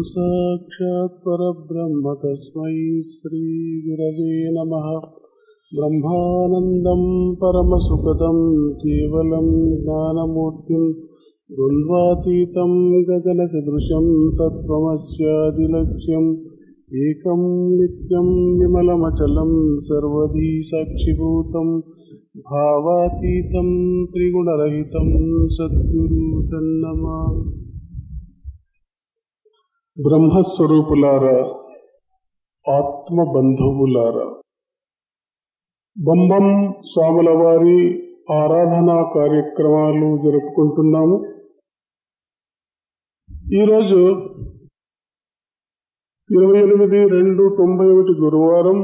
साक्षात् परब्रह्म तस्मै श्रीगुरवे नमः ब्रह्मानन्दम् परमसुखदम् केवलम् ज्ञानमूर्तिम् द्वन्द्वातीतम् गगनसदृशम् तत्त्वमस्यादिलक्ष्यम् एकम् नित्यम् विमलमचलम् सर्वधी साक्षिभूतम् भावातीतम् त्रिगुणरहितम् సద్గురు తన్నమా బ్రహ్మస్వరూపులారా ఆత్మ బంధువులారా బొంబం స్వాముల వారి ఆరాధనా కార్యక్రమాలు జరుపుకుంటున్నాము ఈరోజు ఇరవై ఎనిమిది రెండు తొంభై ఒకటి గురువారం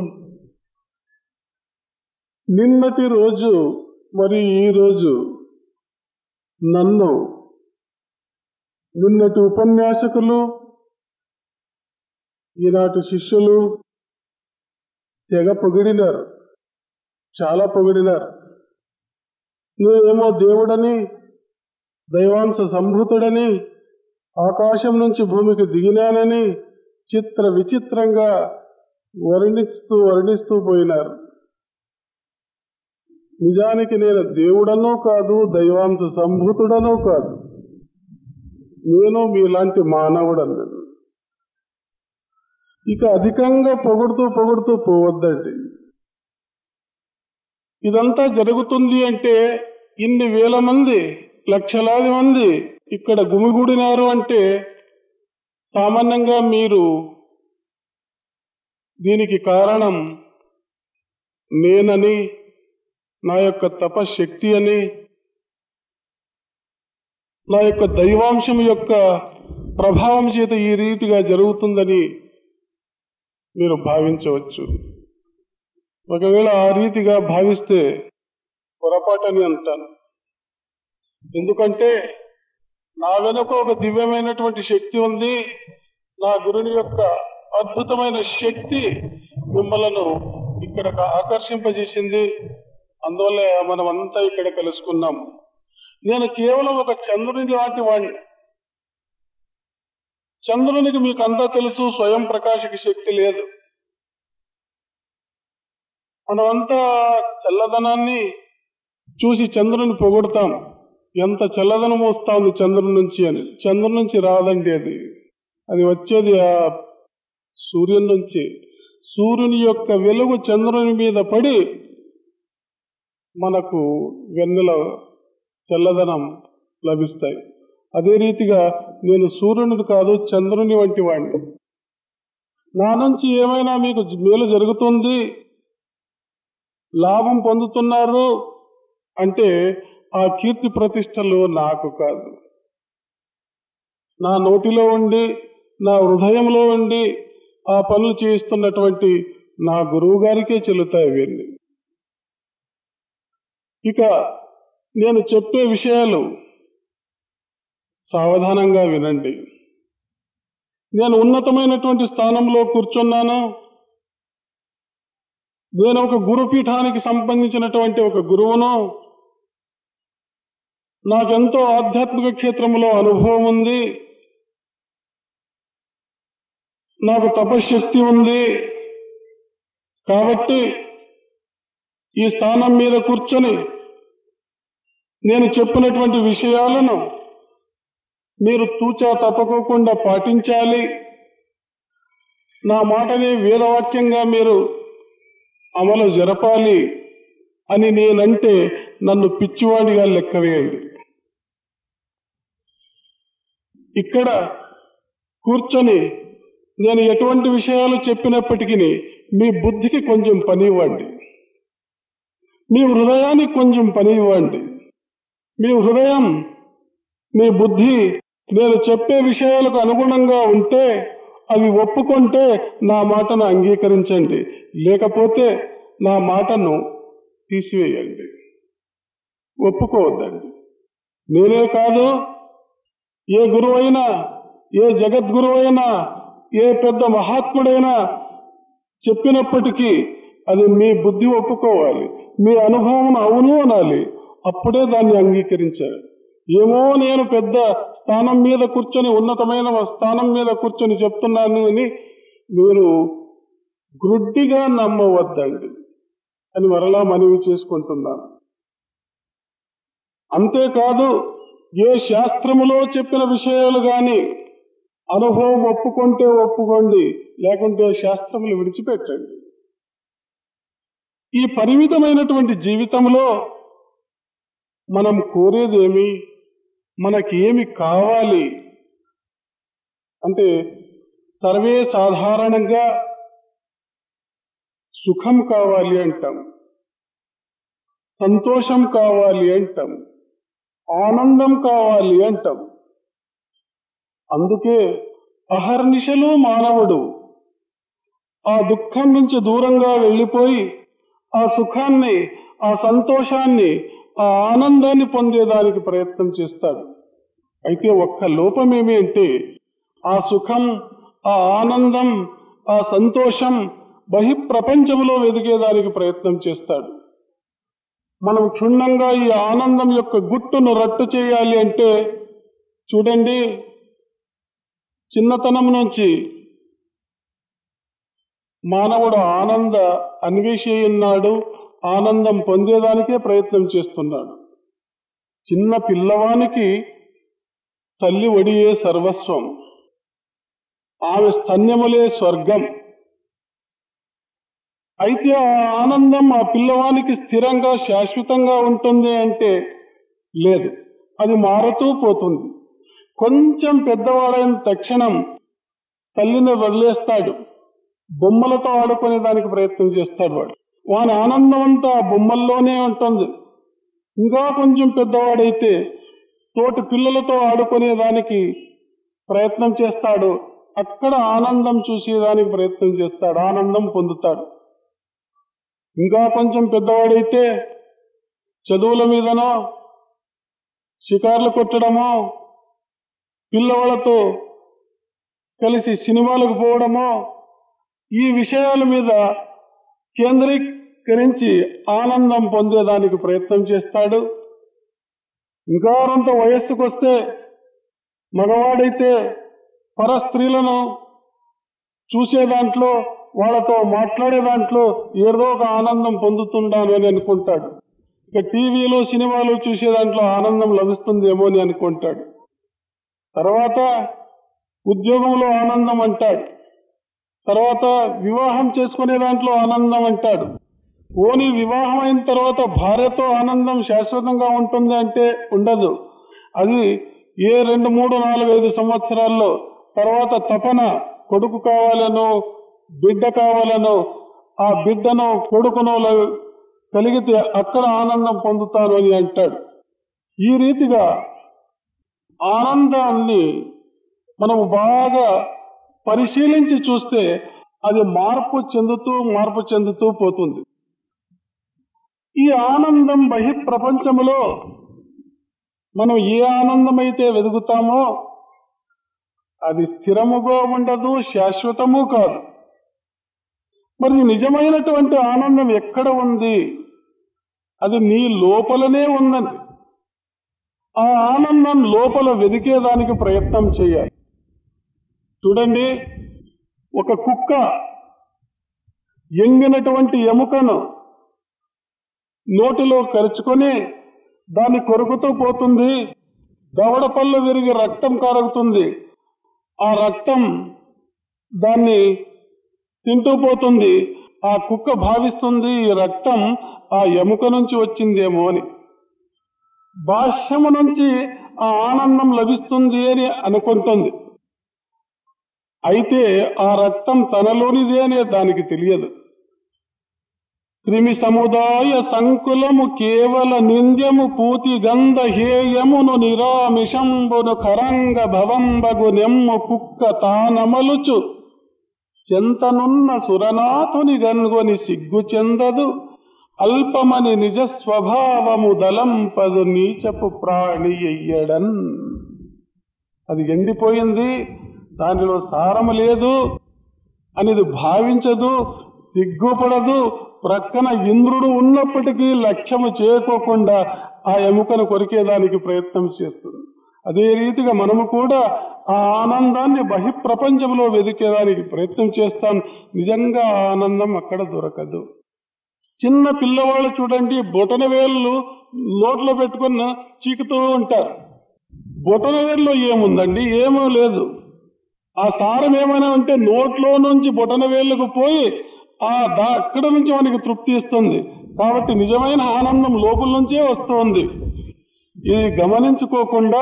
నిన్నటి రోజు మరి ఈ రోజు నన్ను నిన్నటి ఉపన్యాసకులు ఈనాటి శిష్యులు తెగ పొగిడినారు చాలా పొగిడినారు నువ్వేమో దేవుడని దైవాంశ సంభూతుడని ఆకాశం నుంచి భూమికి దిగినానని చిత్ర విచిత్రంగా వర్ణిస్తూ వర్ణిస్తూ పోయినారు నిజానికి నేను దేవుడనో కాదు దైవాంశ సంభూతుడనో కాదు నేను మీలాంటి మానవుడను ఇక అధికంగా పొగుడుతూ పొగుడుతూ పోవద్దండి ఇదంతా జరుగుతుంది అంటే ఇన్ని వేల మంది లక్షలాది మంది ఇక్కడ గుమిగూడినారు అంటే సామాన్యంగా మీరు దీనికి కారణం నేనని నా యొక్క తపశక్తి అని నా యొక్క దైవాంశం యొక్క ప్రభావం చేత ఈ రీతిగా జరుగుతుందని మీరు భావించవచ్చు ఒకవేళ ఆ రీతిగా భావిస్తే పొరపాటని అంటాను ఎందుకంటే నా వెనుక ఒక దివ్యమైనటువంటి శక్తి ఉంది నా గురుని యొక్క అద్భుతమైన శక్తి మిమ్మలను ఇక్కడ ఆకర్షింపజేసింది అందువల్ల మనం అంతా ఇక్కడ కలుసుకున్నాం నేను కేవలం ఒక చంద్రుని లాంటి వాణ్ణి చంద్రునికి మీకు అంతా తెలుసు స్వయం ప్రకాశక శక్తి లేదు మనమంతా చల్లదనాన్ని చూసి చంద్రుని పొగుడతాం ఎంత చల్లదనం వస్తా ఉంది చంద్రుని నుంచి అని చంద్రుని నుంచి రాదండి అది అది వచ్చేది ఆ సూర్యుని నుంచి సూర్యుని యొక్క వెలుగు చంద్రుని మీద పడి మనకు వెన్నెల చల్లదనం లభిస్తాయి అదే రీతిగా నేను సూర్యుని కాదు చంద్రుని వంటి వాడిని నా నుంచి ఏమైనా మీకు మేలు జరుగుతుంది లాభం పొందుతున్నారు అంటే ఆ కీర్తి ప్రతిష్టలు నాకు కాదు నా నోటిలో ఉండి నా హృదయంలో ఉండి ఆ పనులు చేయిస్తున్నటువంటి నా గురువు గారికే చెల్లుతాయి వీరిని ఇక నేను చెప్పే విషయాలు సావధానంగా వినండి నేను ఉన్నతమైనటువంటి స్థానంలో కూర్చున్నాను నేను ఒక గురుపీఠానికి సంబంధించినటువంటి ఒక గురువును నాకెంతో ఆధ్యాత్మిక క్షేత్రంలో అనుభవం ఉంది నాకు తపశక్తి ఉంది కాబట్టి ఈ స్థానం మీద కూర్చొని నేను చెప్పినటువంటి విషయాలను మీరు తూచా తప్పకోకుండా పాటించాలి నా మాటని వేదవాక్యంగా మీరు అమలు జరపాలి అని నేనంటే నన్ను పిచ్చివాడిగా లెక్క వేయండి ఇక్కడ కూర్చొని నేను ఎటువంటి విషయాలు చెప్పినప్పటికీ మీ బుద్ధికి కొంచెం పని ఇవ్వండి మీ హృదయానికి కొంచెం పని ఇవ్వండి మీ హృదయం మీ బుద్ధి నేను చెప్పే విషయాలకు అనుగుణంగా ఉంటే అవి ఒప్పుకుంటే నా మాటను అంగీకరించండి లేకపోతే నా మాటను తీసివేయండి ఒప్పుకోవద్దండి నేనే కాదు ఏ గురువైనా ఏ జగద్గురువైనా ఏ పెద్ద మహాత్ముడైనా చెప్పినప్పటికీ అది మీ బుద్ధి ఒప్పుకోవాలి మీ అనుభవం అవును అనాలి అప్పుడే దాన్ని అంగీకరించారు ఏమో నేను పెద్ద స్థానం మీద కూర్చొని ఉన్నతమైన స్థానం మీద కూర్చొని చెప్తున్నాను అని మీరు గ్రుడ్డిగా నమ్మవద్దండి అని మరలా మనవి చేసుకుంటున్నాను అంతేకాదు ఏ శాస్త్రములో చెప్పిన విషయాలు గాని అనుభవం ఒప్పుకుంటే ఒప్పుకోండి లేకుంటే శాస్త్రములు విడిచిపెట్టండి ఈ పరిమితమైనటువంటి జీవితంలో మనం కోరేదేమి మనకేమి కావాలి అంటే సర్వే సాధారణంగా సుఖం కావాలి అంటాం సంతోషం కావాలి అంటాం ఆనందం కావాలి అంటాం అందుకే అహర్నిశలు మానవుడు ఆ దుఃఖం నుంచి దూరంగా వెళ్ళిపోయి ఆ సుఖాన్ని ఆ సంతోషాన్ని ఆ ఆనందాన్ని పొందేదానికి ప్రయత్నం చేస్తాడు అయితే ఒక్క లోపం ఏమి అంటే ఆ సుఖం ఆ ఆనందం ఆ సంతోషం బహిప్రపంచంలో వెదిగేదానికి ప్రయత్నం చేస్తాడు మనం క్షుణ్ణంగా ఈ ఆనందం యొక్క గుట్టును రట్టు చేయాలి అంటే చూడండి చిన్నతనం నుంచి మానవుడు ఆనంద అన్వేషి ఉన్నాడు ఆనందం పొందేదానికే ప్రయత్నం చేస్తున్నాడు చిన్న పిల్లవానికి తల్లి ఒడియే సర్వస్వం ఆమె స్తన్యములే స్వర్గం అయితే ఆ ఆనందం ఆ పిల్లవానికి స్థిరంగా శాశ్వతంగా ఉంటుంది అంటే లేదు అది మారుతూ పోతుంది కొంచెం పెద్దవాడైన తక్షణం తల్లిని వదిలేస్తాడు బొమ్మలతో ఆడుకునే దానికి ప్రయత్నం చేస్తాడు వాడు వాని ఆనందం అంతా ఆ బొమ్మల్లోనే ఉంటుంది ఇంకా కొంచెం పెద్దవాడైతే తోటి పిల్లలతో ఆడుకునే దానికి ప్రయత్నం చేస్తాడు అక్కడ ఆనందం చూసేదానికి ప్రయత్నం చేస్తాడు ఆనందం పొందుతాడు ఇంకా కొంచెం పెద్దవాడైతే చదువుల మీదనో షికార్లు కొట్టడమో పిల్లవాళ్ళతో కలిసి సినిమాలకు పోవడమో ఈ విషయాల మీద కేంద్రీకరించి ఆనందం పొందేదానికి ప్రయత్నం చేస్తాడు ఇంకా కొంత వయస్సుకు వస్తే మగవాడైతే పర స్త్రీలను చూసే దాంట్లో వాళ్ళతో మాట్లాడే దాంట్లో ఏదో ఒక ఆనందం పొందుతున్నాను అని అనుకుంటాడు ఇక టీవీలో సినిమాలు చూసే దాంట్లో ఆనందం లభిస్తుందేమో అని అనుకుంటాడు తర్వాత ఉద్యోగంలో ఆనందం అంటాడు తర్వాత వివాహం చేసుకునే దాంట్లో ఆనందం అంటాడు ఓని వివాహం అయిన తర్వాత భార్యతో ఆనందం శాశ్వతంగా ఉంటుంది అంటే ఉండదు అది ఏ రెండు మూడు నాలుగు ఐదు సంవత్సరాల్లో తర్వాత తపన కొడుకు కావాలనో బిడ్డ కావాలనో ఆ బిడ్డను కొడుకును ల- కలిగితే అక్కడ ఆనందం పొందుతాను అని అంటాడు ఈ రీతిగా ఆనందాన్ని మనము బాగా పరిశీలించి చూస్తే అది మార్పు చెందుతూ మార్పు చెందుతూ పోతుంది ఈ ఆనందం బహిప్రపంచములో మనం ఏ ఆనందమైతే వెతుకుతామో అది స్థిరముగా ఉండదు శాశ్వతము కాదు మరి నిజమైనటువంటి ఆనందం ఎక్కడ ఉంది అది నీ లోపలనే ఉన్నది ఆ ఆనందం లోపల వెదికేదానికి ప్రయత్నం చేయాలి చూడండి ఒక కుక్క ఎంగినటువంటి ఎముకను నోటిలో కరుచుకొని దాన్ని కొరుకుతూ పోతుంది దవడ పళ్ళు విరిగి రక్తం కారుగుతుంది ఆ రక్తం దాన్ని తింటూ పోతుంది ఆ కుక్క భావిస్తుంది ఈ రక్తం ఆ ఎముక నుంచి వచ్చిందేమో అని బాహ్యము నుంచి ఆ ఆనందం లభిస్తుంది అని అనుకుంటుంది అయితే ఆ రక్తం తనలోనిదే అనే దానికి తెలియదు క్రిమి సముదాయ సంకులము కేవల నింద్యము పూతి గంధ హేయమును నిరామిషంబును కరంగ భవంబగు నెమ్ము కుక్క తానమలుచు చెంతనున్న సురనాథుని గన్గొని సిగ్గు చెందదు అల్పమని నిజ స్వభావము దలంపదు నీచపు ప్రాణి ఎయ్యడన్ అది ఎండిపోయింది దానిలో సారము లేదు అనేది భావించదు సిగ్గుపడదు ప్రక్కన ఇంద్రుడు ఉన్నప్పటికీ లక్ష్యము చేయకోకుండా ఆ ఎముకను కొరికేదానికి ప్రయత్నం చేస్తుంది అదే రీతిగా మనము కూడా ఆ ఆనందాన్ని బహిప్రపంచంలో వెదికేదానికి ప్రయత్నం చేస్తాం నిజంగా ఆ ఆనందం అక్కడ దొరకదు చిన్న పిల్లవాళ్ళు చూడండి బొటన వేళ్ళు నోట్లో పెట్టుకున్న చీకుతూ ఉంటారు బొటన వేల్లో ఏముందండి ఏమో లేదు ఆ సారం ఏమైనా ఉంటే నోట్లో నుంచి బొటన వేళ్ళకు పోయి ఆ దా అక్కడ నుంచి మనకి తృప్తి ఇస్తుంది కాబట్టి నిజమైన ఆనందం లోపల నుంచే వస్తుంది ఇది గమనించుకోకుండా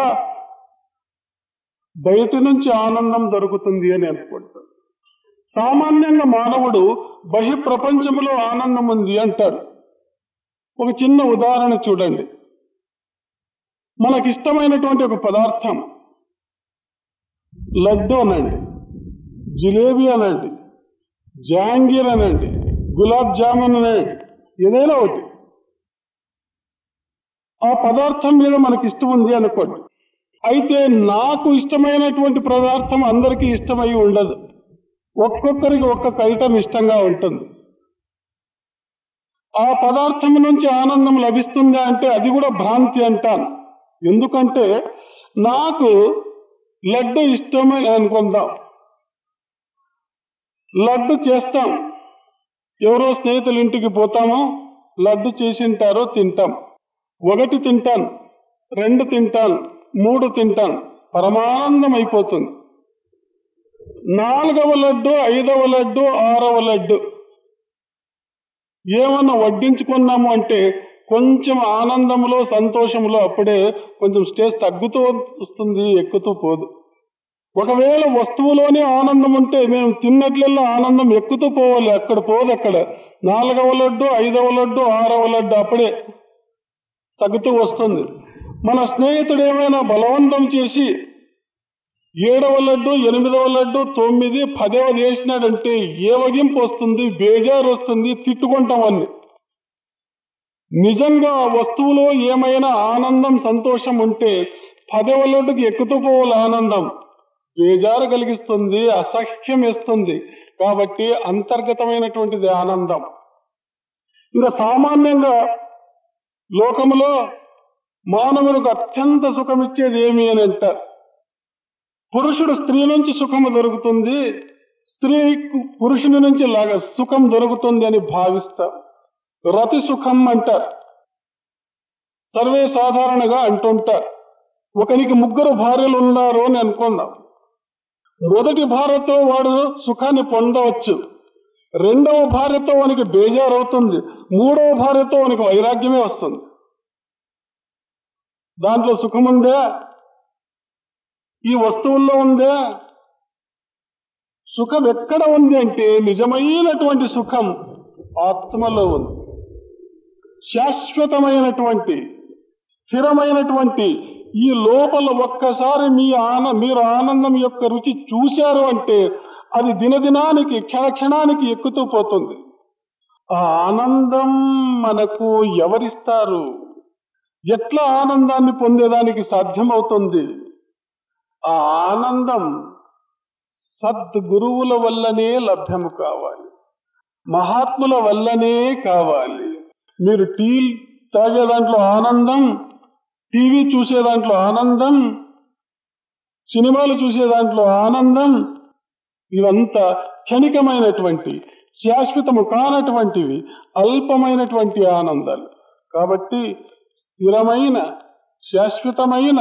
బయట నుంచి ఆనందం దొరుకుతుంది అని అనుకుంటారు సామాన్యంగా మానవుడు బహి ప్రపంచంలో ఆనందం ఉంది అంటాడు ఒక చిన్న ఉదాహరణ చూడండి మనకిష్టమైనటువంటి ఒక పదార్థం లడ్డు అనండి జిలేబీ అనండి జాంగీర్ అనండి గులాబ్ జామున్ అనండి ఏదైనా ఒకటి ఆ పదార్థం మీద మనకి ఇష్టం ఉంది అనుకోండి అయితే నాకు ఇష్టమైనటువంటి పదార్థం అందరికీ ఇష్టమై ఉండదు ఒక్కొక్కరికి ఒక్కొక్క ఐటమ్ ఇష్టంగా ఉంటుంది ఆ పదార్థం నుంచి ఆనందం లభిస్తుందా అంటే అది కూడా భ్రాంతి అంటాను ఎందుకంటే నాకు లడ్డు ఇష్టమే అనుకుందాం లడ్డు చేస్తాం ఎవరో స్నేహితుల ఇంటికి పోతామో లడ్డు చేసింటారో తింటాం ఒకటి తింటాను రెండు తింటాను మూడు తింటాను పరమానందం అయిపోతుంది నాలుగవ లడ్డు ఐదవ లడ్డు ఆరవ లడ్డు ఏమన్నా వడ్డించుకున్నాము అంటే కొంచెం ఆనందంలో సంతోషంలో అప్పుడే కొంచెం స్టేజ్ తగ్గుతూ వస్తుంది ఎక్కుతూ పోదు ఒకవేళ వస్తువులోనే ఆనందం ఉంటే మేము తిన్నట్లల్లో ఆనందం ఎక్కుతూ పోవాలి అక్కడ పోదు అక్కడ నాలుగవ లడ్డు ఐదవ లడ్డు ఆరవ లడ్డు అప్పుడే తగ్గుతూ వస్తుంది మన స్నేహితుడు ఏమైనా బలవంతం చేసి ఏడవ లడ్డు ఎనిమిదవ లడ్డు తొమ్మిది పదవది వేసినాడంటే ఏ వగింపు వస్తుంది బేజారు వస్తుంది తిట్టుకుంటాం అన్ని నిజంగా ఆ వస్తువులో ఏమైనా ఆనందం సంతోషం ఉంటే పదవ లడ్డుకి ఎక్కుతూ పోవాలి ఆనందం బేజారు కలిగిస్తుంది అసహ్యం ఇస్తుంది కాబట్టి అంతర్గతమైనటువంటిది ఆనందం ఇంకా సామాన్యంగా లోకములో మానవులకు అత్యంత సుఖమిచ్చేది ఏమి అని అంటారు పురుషుడు స్త్రీ నుంచి సుఖము దొరుకుతుంది స్త్రీ పురుషుని నుంచి లాగా సుఖం దొరుకుతుంది అని భావిస్తారు రతి సుఖం అంటారు సర్వే సాధారణంగా అంటుంటారు ఒకనికి ముగ్గురు భార్యలు ఉన్నారు అని అనుకుందాం మొదటి భార్యతో వాడు సుఖాన్ని పొందవచ్చు రెండవ భార్యతో వానికి బేజారవుతుంది మూడవ భార్యతో వానికి వైరాగ్యమే వస్తుంది దాంట్లో సుఖముందే ఈ వస్తువుల్లో ఉందే సుఖం ఎక్కడ ఉంది అంటే నిజమైనటువంటి సుఖం ఆత్మలో ఉంది శాశ్వతమైనటువంటి స్థిరమైనటువంటి ఈ లోపల ఒక్కసారి మీ ఆన మీరు ఆనందం యొక్క రుచి చూశారు అంటే అది దినదినానికి క్షణక్షణానికి ఎక్కుతూ పోతుంది ఆ ఆనందం మనకు ఎవరిస్తారు ఎట్లా ఆనందాన్ని పొందేదానికి సాధ్యమవుతుంది ఆ ఆనందం సద్గురువుల వల్లనే లభ్యము కావాలి మహాత్ముల వల్లనే కావాలి మీరు టీ తాగే దాంట్లో ఆనందం టీవీ చూసే దాంట్లో ఆనందం సినిమాలు చూసే దాంట్లో ఆనందం ఇవంతా క్షణికమైనటువంటి శాశ్వతము కానటువంటివి అల్పమైనటువంటి ఆనందాలు కాబట్టి స్థిరమైన శాశ్వతమైన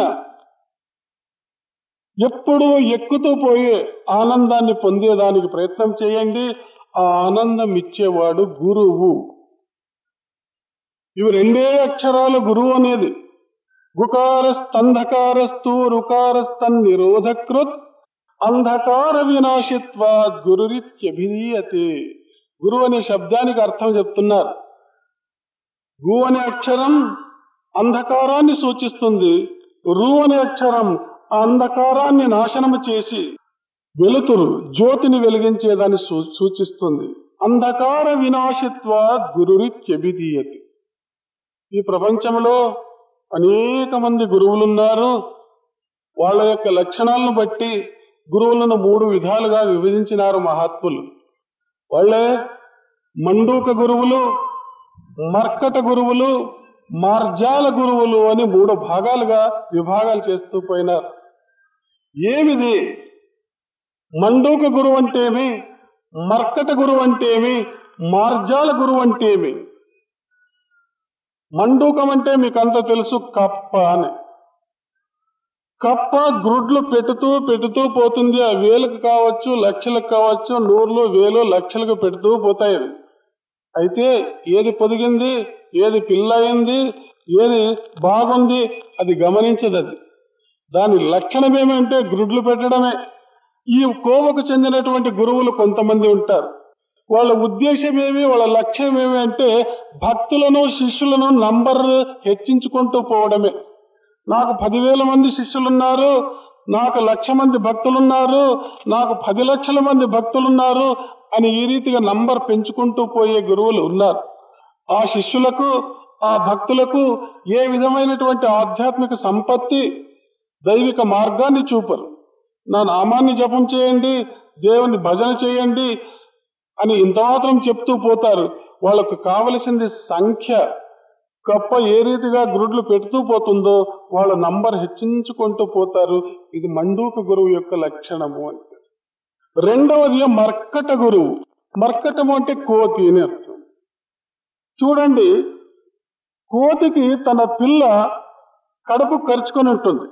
ఎప్పుడూ ఎక్కుతూ పోయే ఆనందాన్ని పొందేదానికి ప్రయత్నం చేయండి ఆ ఆనందం ఇచ్చేవాడు గురువు ఇవి రెండే అక్షరాలు గురువు అనేది గుకారస్తంధకారస్తు రుకారస్తన్ నిరోధకృత్ అంధకార వినాశిత్వాద్ గురురిత్యభిధీయతే గురువు అనే శబ్దానికి అర్థం చెప్తున్నారు గు అనే అక్షరం అంధకారాన్ని సూచిస్తుంది రు అనే అక్షరం ఆ అంధకారాన్ని నాశనము చేసి వెలుతురు జ్యోతిని వెలిగించేదాన్ని సూ- సూచిస్తుంది అంధకార వినాశిత్వాద్ గురురిత్యభిధీయతే ఈ ప్రపంచంలో అనేక మంది గురువులున్నారు వాళ్ళ యొక్క లక్షణాలను బట్టి గురువులను మూడు విధాలుగా విభజించినారు మహాత్ములు వాళ్ళే మండూక గురువులు మర్కట గురువులు మార్జాల గురువులు అని మూడు భాగాలుగా విభాగాలు చేస్తూ పోయినారు ఏమిది మండూక గురువు అంటేమి మర్కట గురువు అంటేమి మార్జాల గురువు అంటేమి మండూకం అంటే మీకు అంత తెలుసు కప్ప అని కప్ప గ్రుడ్లు పెట్టుతూ పెట్టుతూ పోతుంది ఆ వేలకు కావచ్చు లక్షలకు కావచ్చు నూర్లు వేలు లక్షలకు పెడుతూ పోతాయి అవి. అయితే ఏది పొదిగింది ఏది పిల్ల అయింది ఏది బాగుంది అది గమనించదు అది దాని లక్షణం ఏమంటే గ్రుడ్లు పెట్టడమే ఈ కోవకు చెందినటువంటి గురువులు కొంతమంది ఉంటారు వాళ్ళ ఉద్దేశం ఏమి వాళ్ళ లక్ష్యం ఏమి అంటే భక్తులను శిష్యులను నంబర్ హెచ్చించుకుంటూ పోవడమే నాకు పదివేల మంది శిష్యులున్నారు నాకు లక్ష మంది భక్తులున్నారు నాకు పది లక్షల మంది భక్తులున్నారు అని ఈ రీతిగా నంబర్ పెంచుకుంటూ పోయే గురువులు ఉన్నారు ఆ శిష్యులకు ఆ భక్తులకు ఏ విధమైనటువంటి ఆధ్యాత్మిక సంపత్తి దైవిక మార్గాన్ని చూపరు నా నామాన్ని జపం చేయండి దేవుని భజన చేయండి అని ఇంత మాత్రం చెప్తూ పోతారు వాళ్ళకు కావలసింది సంఖ్య కప్ప ఏ రీతిగా గ్రుడ్లు పెడుతూ పోతుందో వాళ్ళ నంబర్ హెచ్చించుకుంటూ పోతారు ఇది మండూక గురువు యొక్క లక్షణము అని రెండవది మర్కట గురువు మర్కటము అంటే కోతి అని అర్థం చూడండి కోతికి తన పిల్ల కడుపు ఖర్చుకొని ఉంటుంది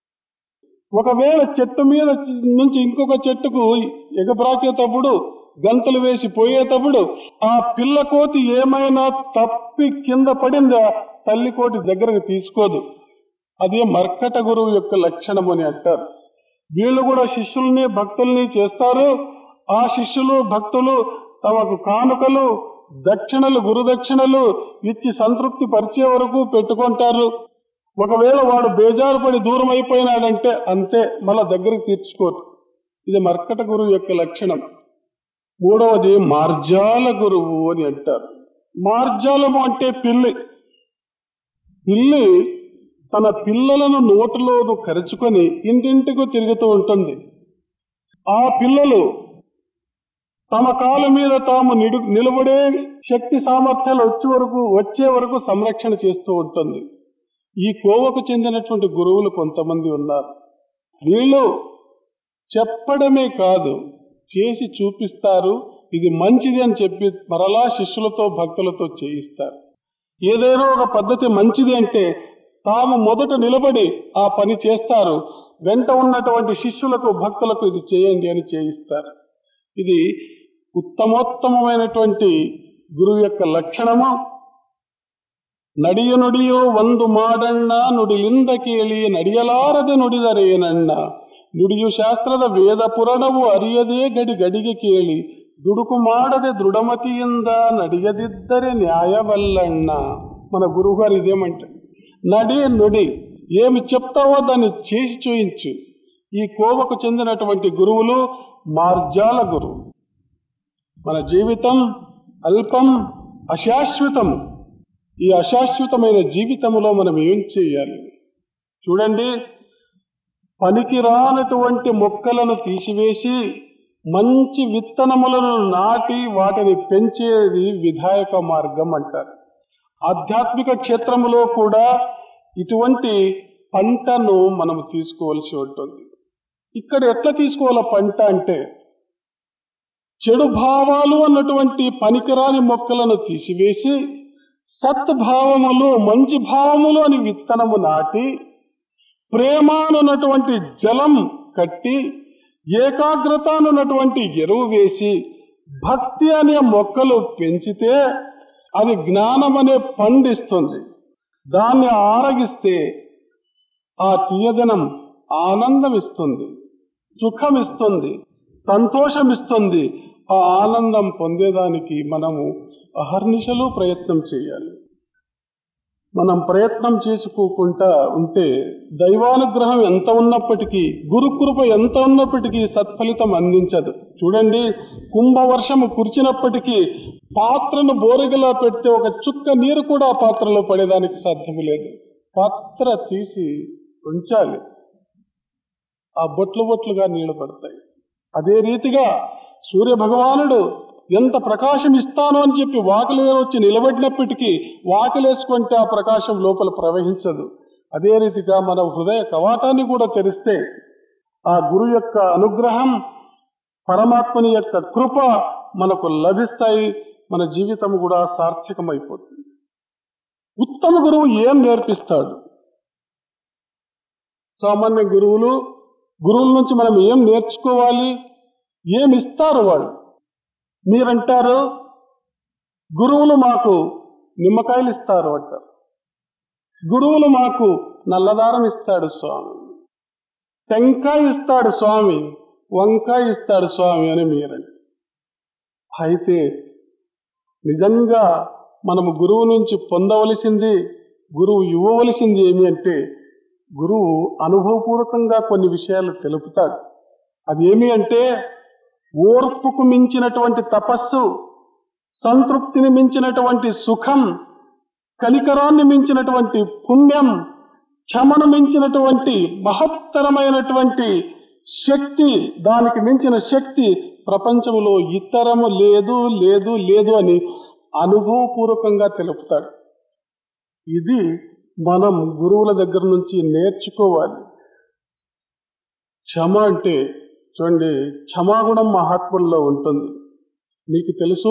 ఒకవేళ చెట్టు మీద నుంచి ఇంకొక చెట్టుకు ఎగబ్రాకేటప్పుడు గంతలు వేసి పోయేటప్పుడు ఆ పిల్ల కోతి ఏమైనా తప్పి కింద పడిందా తల్లి కోటి దగ్గరకు తీసుకోదు అదే మర్కట గురువు యొక్క లక్షణం అని అంటారు వీళ్ళు కూడా శిష్యుల్ని భక్తుల్ని చేస్తారు ఆ శిష్యులు భక్తులు తమకు కానుకలు దక్షిణలు గురు దక్షిణలు ఇచ్చి సంతృప్తి పరిచే వరకు పెట్టుకుంటారు ఒకవేళ వాడు బేజారు పడి దూరం అయిపోయినాడంటే అంతే మళ్ళా దగ్గరికి తీర్చుకోరు ఇది మర్కట గురువు యొక్క లక్షణం మూడవది మార్జాల గురువు అని అంటారు మార్జాలము అంటే పిల్లి పిల్లి తన పిల్లలను నోటిలోను కరుచుకొని ఇంటింటికి తిరుగుతూ ఉంటుంది ఆ పిల్లలు తమ కాళ్ళ మీద తాము నిడు నిలబడే శక్తి సామర్థ్యాలు వచ్చే వరకు వచ్చే వరకు సంరక్షణ చేస్తూ ఉంటుంది ఈ కోవకు చెందినటువంటి గురువులు కొంతమంది ఉన్నారు వీళ్ళు చెప్పడమే కాదు చేసి చూపిస్తారు ఇది మంచిది అని చెప్పి మరలా శిష్యులతో భక్తులతో చేయిస్తారు ఏదైనా ఒక పద్ధతి మంచిది అంటే తాము మొదట నిలబడి ఆ పని చేస్తారు వెంట ఉన్నటువంటి శిష్యులకు భక్తులకు ఇది చేయండి అని చేయిస్తారు ఇది ఉత్తమోత్తమమైనటువంటి గురువు యొక్క లక్షణము ನಡಿಯ ನುಡಿಯೋ ಒಂದು ಮಾಡಣ್ಣ ನುಡಿಲಿಂದ ಕೇಳಿ ನಡೆಯಲಾರದೆ ನುಡಿದರೇನಣ್ಣ ನುಡಿಯು ಶಾಸ್ತ್ರದ ವೇದ ಪುರಾಣವು ಅರಿಯದೇ ಗಡಿ ಗಡಿಗೆ ಕೇಳಿ ದುಡುಕು ಮಾಡದೆ ದೃಢಮತಿಯಿಂದ ನಡೆಯದಿದ್ದರೆ ನ್ಯಾಯವಲ್ಲಣ್ಣ మన గురువు గారు ఇదేమంటే నడి నుడి ఏమి చెప్తావో దాన్ని చేసి చూయించు ఈ కోవకు చెందినటువంటి గురువులు మార్జాల గురువు మన జీవితం అల్పం అశాశ్వతం ఈ అశాశ్వతమైన జీవితంలో మనం ఏం చేయాలి చూడండి పనికి రానటువంటి మొక్కలను తీసివేసి మంచి విత్తనములను నాటి వాటిని పెంచేది విధాయక మార్గం అంటారు ఆధ్యాత్మిక క్షేత్రములో కూడా ఇటువంటి పంటను మనం తీసుకోవాల్సి ఉంటుంది ఇక్కడ ఎట్లా తీసుకోవాల పంట అంటే చెడు భావాలు అన్నటువంటి పనికిరాని మొక్కలను తీసివేసి సద్భావములు మంచి భావములు అని విత్తనము నాటి ప్రేమ అనున్నటువంటి జలం కట్టి ఏకాగ్రత అనున్నటువంటి ఎరువు వేసి భక్తి అనే మొక్కలు పెంచితే అది జ్ఞానం అనే పండిస్తుంది దాన్ని ఆరగిస్తే ఆ తీయదనం ఆనందం ఇస్తుంది సుఖం ఇస్తుంది సంతోషం ఇస్తుంది ఆ ఆనందం పొందేదానికి మనము అహర్నిశలు ప్రయత్నం చేయాలి మనం ప్రయత్నం చేసుకోకుండా ఉంటే దైవానుగ్రహం ఎంత ఉన్నప్పటికీ గురుకృప ఎంత ఉన్నప్పటికీ సత్ఫలితం అందించదు చూడండి కుంభవర్షము కురిచినప్పటికీ పాత్రను బోరిగలా పెడితే ఒక చుక్క నీరు కూడా ఆ పాత్రలో పడేదానికి సాధ్యము లేదు పాత్ర తీసి ఉంచాలి ఆ బొట్లు బొట్లుగా నీళ్లు పడతాయి అదే రీతిగా సూర్య భగవానుడు ఎంత ప్రకాశం ఇస్తాను అని చెప్పి వాకిలి మీద వచ్చి నిలబడినప్పటికీ వాకిలేసుకుంటే ఆ ప్రకాశం లోపల ప్రవహించదు అదే రీతిగా మన హృదయ కవాటాన్ని కూడా తెరిస్తే ఆ గురు యొక్క అనుగ్రహం పరమాత్మని యొక్క కృప మనకు లభిస్తాయి మన జీవితం కూడా సార్థకమైపోతుంది ఉత్తమ గురువు ఏం నేర్పిస్తాడు సామాన్య గురువులు గురువుల నుంచి మనం ఏం నేర్చుకోవాలి ఏం ఇస్తారు వాళ్ళు మీరంటారు గురువులు మాకు నిమ్మకాయలు ఇస్తారు అంటారు గురువులు మాకు నల్లదారం ఇస్తాడు స్వామి టెంకాయ ఇస్తాడు స్వామి వంకాయ ఇస్తాడు స్వామి అని మీరంటే అయితే నిజంగా మనము గురువు నుంచి పొందవలసింది గురువు ఇవ్వవలసింది ఏమి అంటే గురువు అనుభవపూర్వకంగా కొన్ని విషయాలు తెలుపుతాడు అది ఏమి అంటే ఓర్పుకు మించినటువంటి తపస్సు సంతృప్తిని మించినటువంటి సుఖం కనికరాన్ని మించినటువంటి పుణ్యం క్షమను మించినటువంటి మహత్తరమైనటువంటి శక్తి దానికి మించిన శక్తి ప్రపంచంలో ఇతరము లేదు లేదు లేదు అని అనుభవపూర్వకంగా తెలుపుతాడు ఇది మనం గురువుల దగ్గర నుంచి నేర్చుకోవాలి క్షమ అంటే చూడండి క్షమాగుణం మహాత్ముల్లో ఉంటుంది మీకు తెలుసు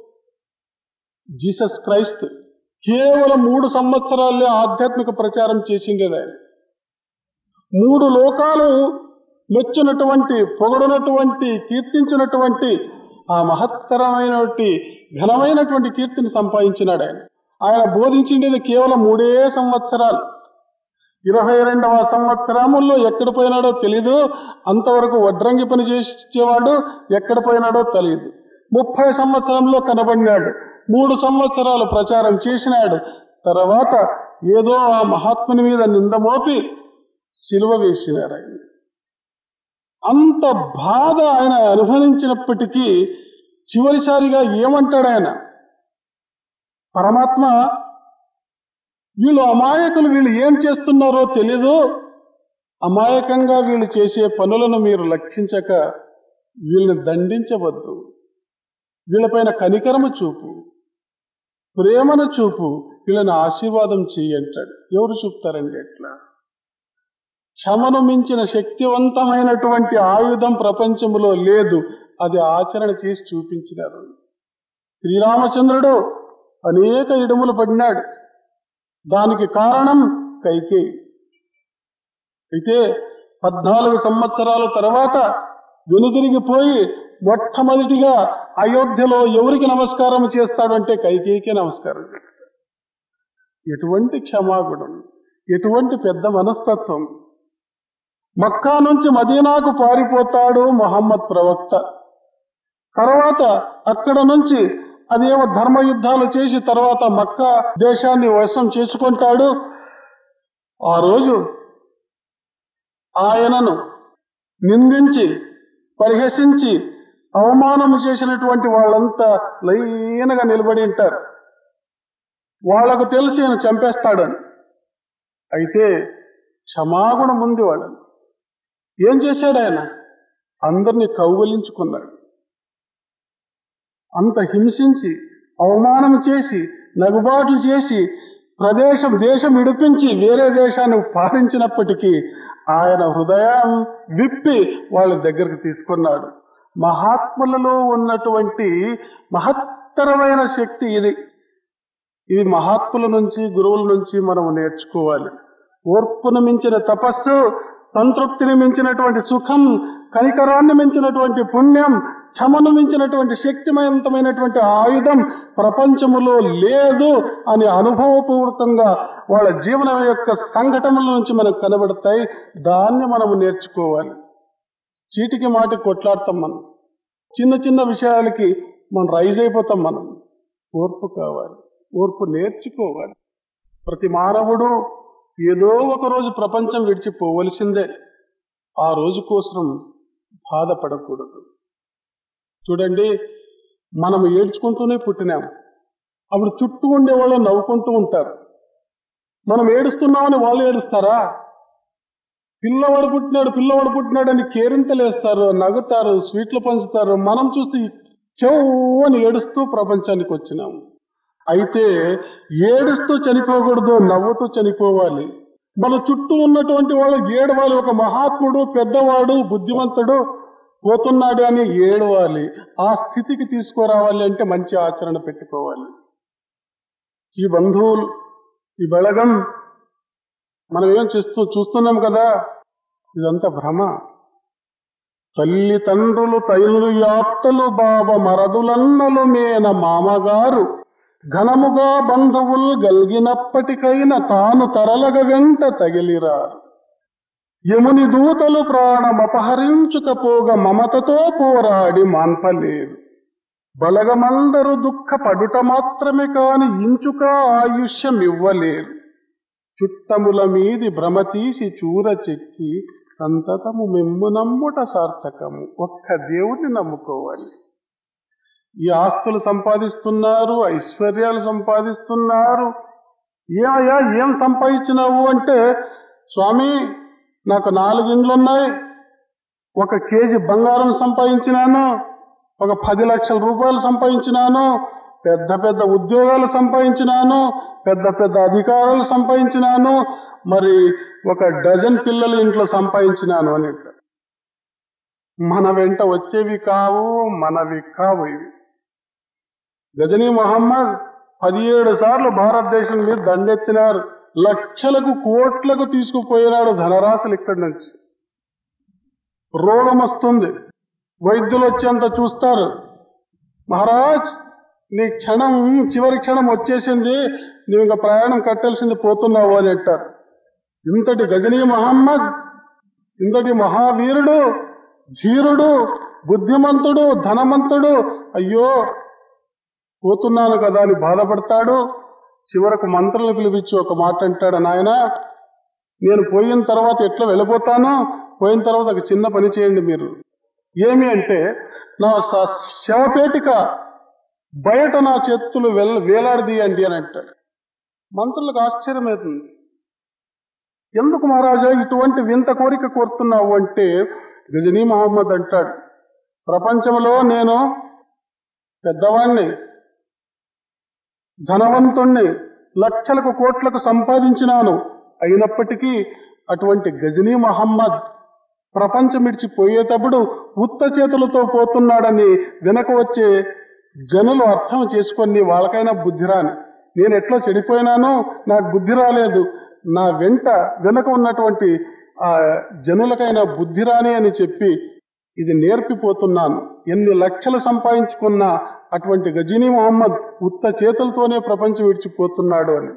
జీసస్ క్రైస్త్ కేవలం మూడు సంవత్సరాలే ఆధ్యాత్మిక ప్రచారం చేసిండేది ఆయన మూడు లోకాలు మెచ్చినటువంటి పొగడునటువంటి కీర్తించినటువంటి ఆ మహత్తరమైనటువంటి ఘనమైనటువంటి కీర్తిని సంపాదించినాడు ఆయన ఆయన బోధించిండేది కేవలం మూడే సంవత్సరాలు ఇరవై రెండవ సంవత్సరముల్లో ఎక్కడ పోయినాడో తెలీదు అంతవరకు వడ్రంగి పని చేసేవాడు ఎక్కడ పోయినాడో తెలియదు ముప్పై సంవత్సరంలో కనబడినాడు మూడు సంవత్సరాలు ప్రచారం చేసినాడు తర్వాత ఏదో ఆ మహాత్ముని మీద నింద మోపి సిలువ వేసినారు ఆయన అంత బాధ ఆయన అనుభవించినప్పటికీ చివరిసారిగా ఏమంటాడు ఆయన పరమాత్మ వీళ్ళు అమాయకులు వీళ్ళు ఏం చేస్తున్నారో తెలీదు అమాయకంగా వీళ్ళు చేసే పనులను మీరు లక్షించక వీళ్ళని దండించవద్దు వీళ్ళపైన కనికరము చూపు ప్రేమను చూపు వీళ్ళని ఆశీర్వాదం చెయ్యి అంటాడు ఎవరు చూపుతారండి ఎట్లా క్షమను మించిన శక్తివంతమైనటువంటి ఆయుధం ప్రపంచంలో లేదు అది ఆచరణ చేసి చూపించినారు శ్రీరామచంద్రుడు అనేక ఇడుములు పడినాడు దానికి కారణం కైకేయి అయితే పద్నాలుగు సంవత్సరాల తర్వాత వెనుదిరిగిపోయి మొట్టమొదటిగా అయోధ్యలో ఎవరికి నమస్కారం చేస్తాడంటే కైకేయికే నమస్కారం చేస్తాడు ఎటువంటి క్షమాగుణం ఎటువంటి పెద్ద మనస్తత్వం మక్కా నుంచి మదీనాకు పారిపోతాడు మొహమ్మద్ ప్రవక్త తర్వాత అక్కడ నుంచి అదేమో ధర్మ యుద్ధాలు చేసి తర్వాత మక్కా దేశాన్ని వశం చేసుకుంటాడు ఆ రోజు ఆయనను నిందించి పరిహసించి అవమానం చేసినటువంటి వాళ్ళంతా లైనగా నిలబడి ఉంటారు వాళ్లకు తెలిసి ఆయన చంపేస్తాడని అయితే క్షమాగుణం ఉంది వాళ్ళని ఏం చేశాడు ఆయన అందరినీ కౌగలించుకున్నాడు అంత హింసించి అవమానం చేసి నగుబాట్లు చేసి ప్రదేశం దేశం విడిపించి వేరే దేశాన్ని పాలించినప్పటికీ ఆయన హృదయం విప్పి వాళ్ళ దగ్గరకు తీసుకున్నాడు మహాత్ములలో ఉన్నటువంటి మహత్తరమైన శక్తి ఇది ఇది మహాత్ముల నుంచి గురువుల నుంచి మనం నేర్చుకోవాలి ఓర్పును మించిన తపస్సు సంతృప్తిని మించినటువంటి సుఖం కనికరాన్ని మించినటువంటి పుణ్యం క్షమను మించినటువంటి శక్తివంతమైనటువంటి ఆయుధం ప్రపంచములో లేదు అని అనుభవపూర్వకంగా వాళ్ళ జీవనం యొక్క సంఘటనల నుంచి మనకు కనబడతాయి దాన్ని మనం నేర్చుకోవాలి చీటికి మాటి కొట్లాడతాం మనం చిన్న చిన్న విషయాలకి మనం రైజ్ అయిపోతాం మనం ఓర్పు కావాలి ఓర్పు నేర్చుకోవాలి ప్రతి మానవుడు ఏదో ఒక రోజు ప్రపంచం విడిచిపోవలసిందే ఆ రోజు కోసం బాధపడకూడదు చూడండి మనం ఏడ్చుకుంటూనే పుట్టినాం అప్పుడు చుట్టూ ఉండే వాళ్ళు నవ్వుకుంటూ ఉంటారు మనం ఏడుస్తున్నామని వాళ్ళు ఏడుస్తారా పిల్లవాడు పుట్టినాడు పిల్లవాడు పుట్టినాడు అని కేరింతలేస్తారు నవ్వుతారు స్వీట్లు పంచుతారు మనం చూస్తే చెవుని ఏడుస్తూ ప్రపంచానికి వచ్చినాము అయితే ఏడుస్తూ చనిపోకూడదు నవ్వుతూ చనిపోవాలి మన చుట్టూ ఉన్నటువంటి వాళ్ళు ఏడవాలి ఒక మహాత్ముడు పెద్దవాడు బుద్ధిమంతుడు పోతున్నాడు అని ఏడవాలి ఆ స్థితికి తీసుకురావాలి అంటే మంచి ఆచరణ పెట్టుకోవాలి ఈ బంధువులు ఈ బెళగం మనం ఏం చేస్తూ చూస్తున్నాం కదా ఇదంతా భ్రమ తల్లి తండ్రులు తైలు యాప్తలు బాబ మరదులన్నలు మేన మామగారు ఘనముగా బంధువులు గల్గినప్పటికైనా తాను తరలగ వెంట తగిలిరారు యముని దూతలు ప్రాణమపహరించుకపోగా మమతతో పోరాడి మాన్పలేదు బలగమందరు దుఃఖపడుట మాత్రమే కాని ఇంచుక ఆయుష్యం ఇవ్వలేరు చుట్టముల మీది భ్రమ తీసి చూర చెక్కి సంతతము మెమ్ము నమ్ముట సార్థకము ఒక్క దేవుణ్ణి నమ్ముకోవాలి ఈ ఆస్తులు సంపాదిస్తున్నారు ఐశ్వర్యాలు సంపాదిస్తున్నారు ఏమయ్యా ఏం సంపాదించినావు అంటే స్వామి నాకు నాలుగు ఇండ్లు ఉన్నాయి ఒక కేజీ బంగారం సంపాదించినాను ఒక పది లక్షల రూపాయలు సంపాదించినాను పెద్ద పెద్ద ఉద్యోగాలు సంపాదించినాను పెద్ద పెద్ద అధికారాలు సంపాదించినాను మరి ఒక డజన్ పిల్లలు ఇంట్లో సంపాదించినాను అని అంటారు. మన వెంట వచ్చేవి కావు మనవి కావు ఇవి గజనీ మహమ్మద్ పదిహేడు సార్లు భారతదేశం మీద దండెత్తినారు లక్షలకు కోట్లకు తీసుకుపోయినాడు ధనరాశులు ఇక్కడి నుంచి రోగం వస్తుంది వైద్యులు వచ్చేంత చూస్తారు మహారాజ్ నీ క్షణం చివరి క్షణం వచ్చేసింది నువ్వు ఇంకా ప్రయాణం కట్టాల్సింది పోతున్నావు అని అంటారు ఇంతటి గజనీ మహమ్మద్ ఇంతటి మహావీరుడు ధీరుడు బుద్ధిమంతుడు ధనవంతుడు అయ్యో పోతున్నాను కదా అని బాధపడతాడు చివరకు మంత్రులను పిలిపించి ఒక మాట అంటాడు నాయన నేను పోయిన తర్వాత ఎట్లా వెళ్ళిపోతాను పోయిన తర్వాత ఒక చిన్న పని చేయండి మీరు ఏమి అంటే నా స- శవపేటిక బయట నా చేతులు వెల్ వేలాడదీయండి అని అంటాడు మంత్రులకు ఆశ్చర్యమవుతుంది ఎందుకు మహారాజా ఇటువంటి వింత కోరిక కోరుతున్నావు అంటే గజనీ మహమ్మద్ అంటాడు ప్రపంచంలో నేను పెద్దవాణ్ణి ధనవంతుణ్ణి లక్షలకు కోట్లకు సంపాదించినాను అయినప్పటికీ అటువంటి గజనీ మహమ్మద్ ప్రపంచం విడిచిపోయేటప్పుడు ఉత్త చేతులతో పోతున్నాడని వెనక వచ్చే జనులు అర్థం చేసుకొని వాళ్ళకైనా బుద్ధి రాని నేను ఎట్లా చెడిపోయినానో నాకు బుద్ధి రాలేదు నా వెంట వెనక ఉన్నటువంటి ఆ జనులకైనా బుద్ధి రాని అని చెప్పి ఇది నేర్పిపోతున్నాను ఎన్ని లక్షలు సంపాదించుకున్నా అటువంటి గజనీ మొహమ్మద్ ఉత్త చేతులతోనే ప్రపంచం విడిచిపోతున్నాడు అని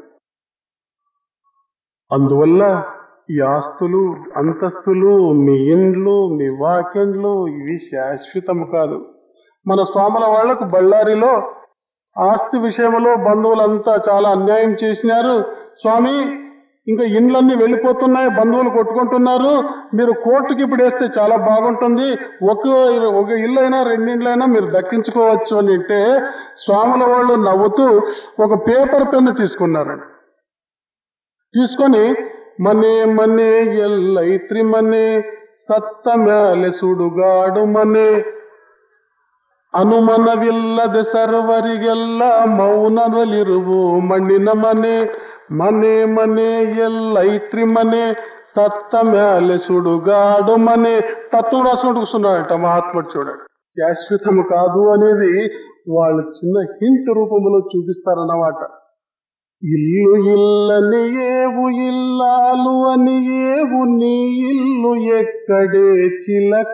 అందువల్ల ఈ ఆస్తులు అంతస్తులు మీ ఇండ్లు మీ వాక్యండ్లు ఇవి శాశ్వతము కాదు మన స్వాముల వాళ్లకు బళ్ళారిలో ఆస్తి విషయంలో బంధువులంతా చాలా అన్యాయం చేసినారు స్వామి ఇంకా ఇండ్లన్నీ వెళ్ళిపోతున్నాయి బంధువులు కొట్టుకుంటున్నారు మీరు కోర్టుకి ఇప్పుడు వేస్తే చాలా బాగుంటుంది ఒక ఒక ఇల్లు అయినా రెండిండ్లైనా మీరు దక్కించుకోవచ్చు అని అంటే స్వాముల వాళ్ళు నవ్వుతూ ఒక పేపర్ పెన్ను తీసుకున్నారండి తీసుకొని మనే మనే ఎల్లైత్రి మనే ಸತ್ತ ಮ್ಯಾಲೆ ಸುಡುಗಾಡು ಮನೆ ಅನುಮನವಿಲ್ಲದೆ ಸರ್ವರಿಗೆಲ್ಲ ಮೌನದಲ್ಲಿರುವು ಮಣ್ಣಿನ ಮನೆ ಮನೆ ಮನೆ ಎಲ್ಲೈತ್ರಿ ಮನೆ సత్త మ్యాలె సుడుగాడు మనే తత్వం రాసుకుంటూ కూర్చున్నాడట మహాత్ముడు చూడండి శాశ్వతము కాదు అనేది వాళ్ళు చిన్న హింట్ రూపంలో చూపిస్తారన్నమాట ఇల్లు ఇల్లని ఏవు ఇల్లాలు అని ఏవు నీ ఇల్లు ఎక్కడే చిలక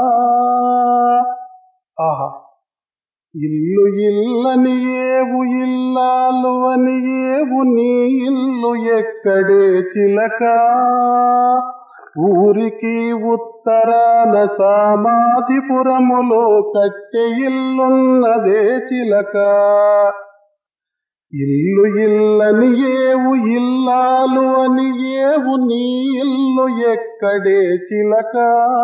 ఆహా ఇల్లు ఇల్లని ఏవు ఇల్లాలు అని ఏవు నీ ఇల్లు ఎక్కడే చిలక ఊరికి ఉత్తరాన సామాధిపురములో కట్టె ఇల్లున్నదే చిలక ఇల్లు ఇల్లని ఏవు ఇల్లాలు అని ఏవు నీ ఇల్లు ఎక్కడే చిలక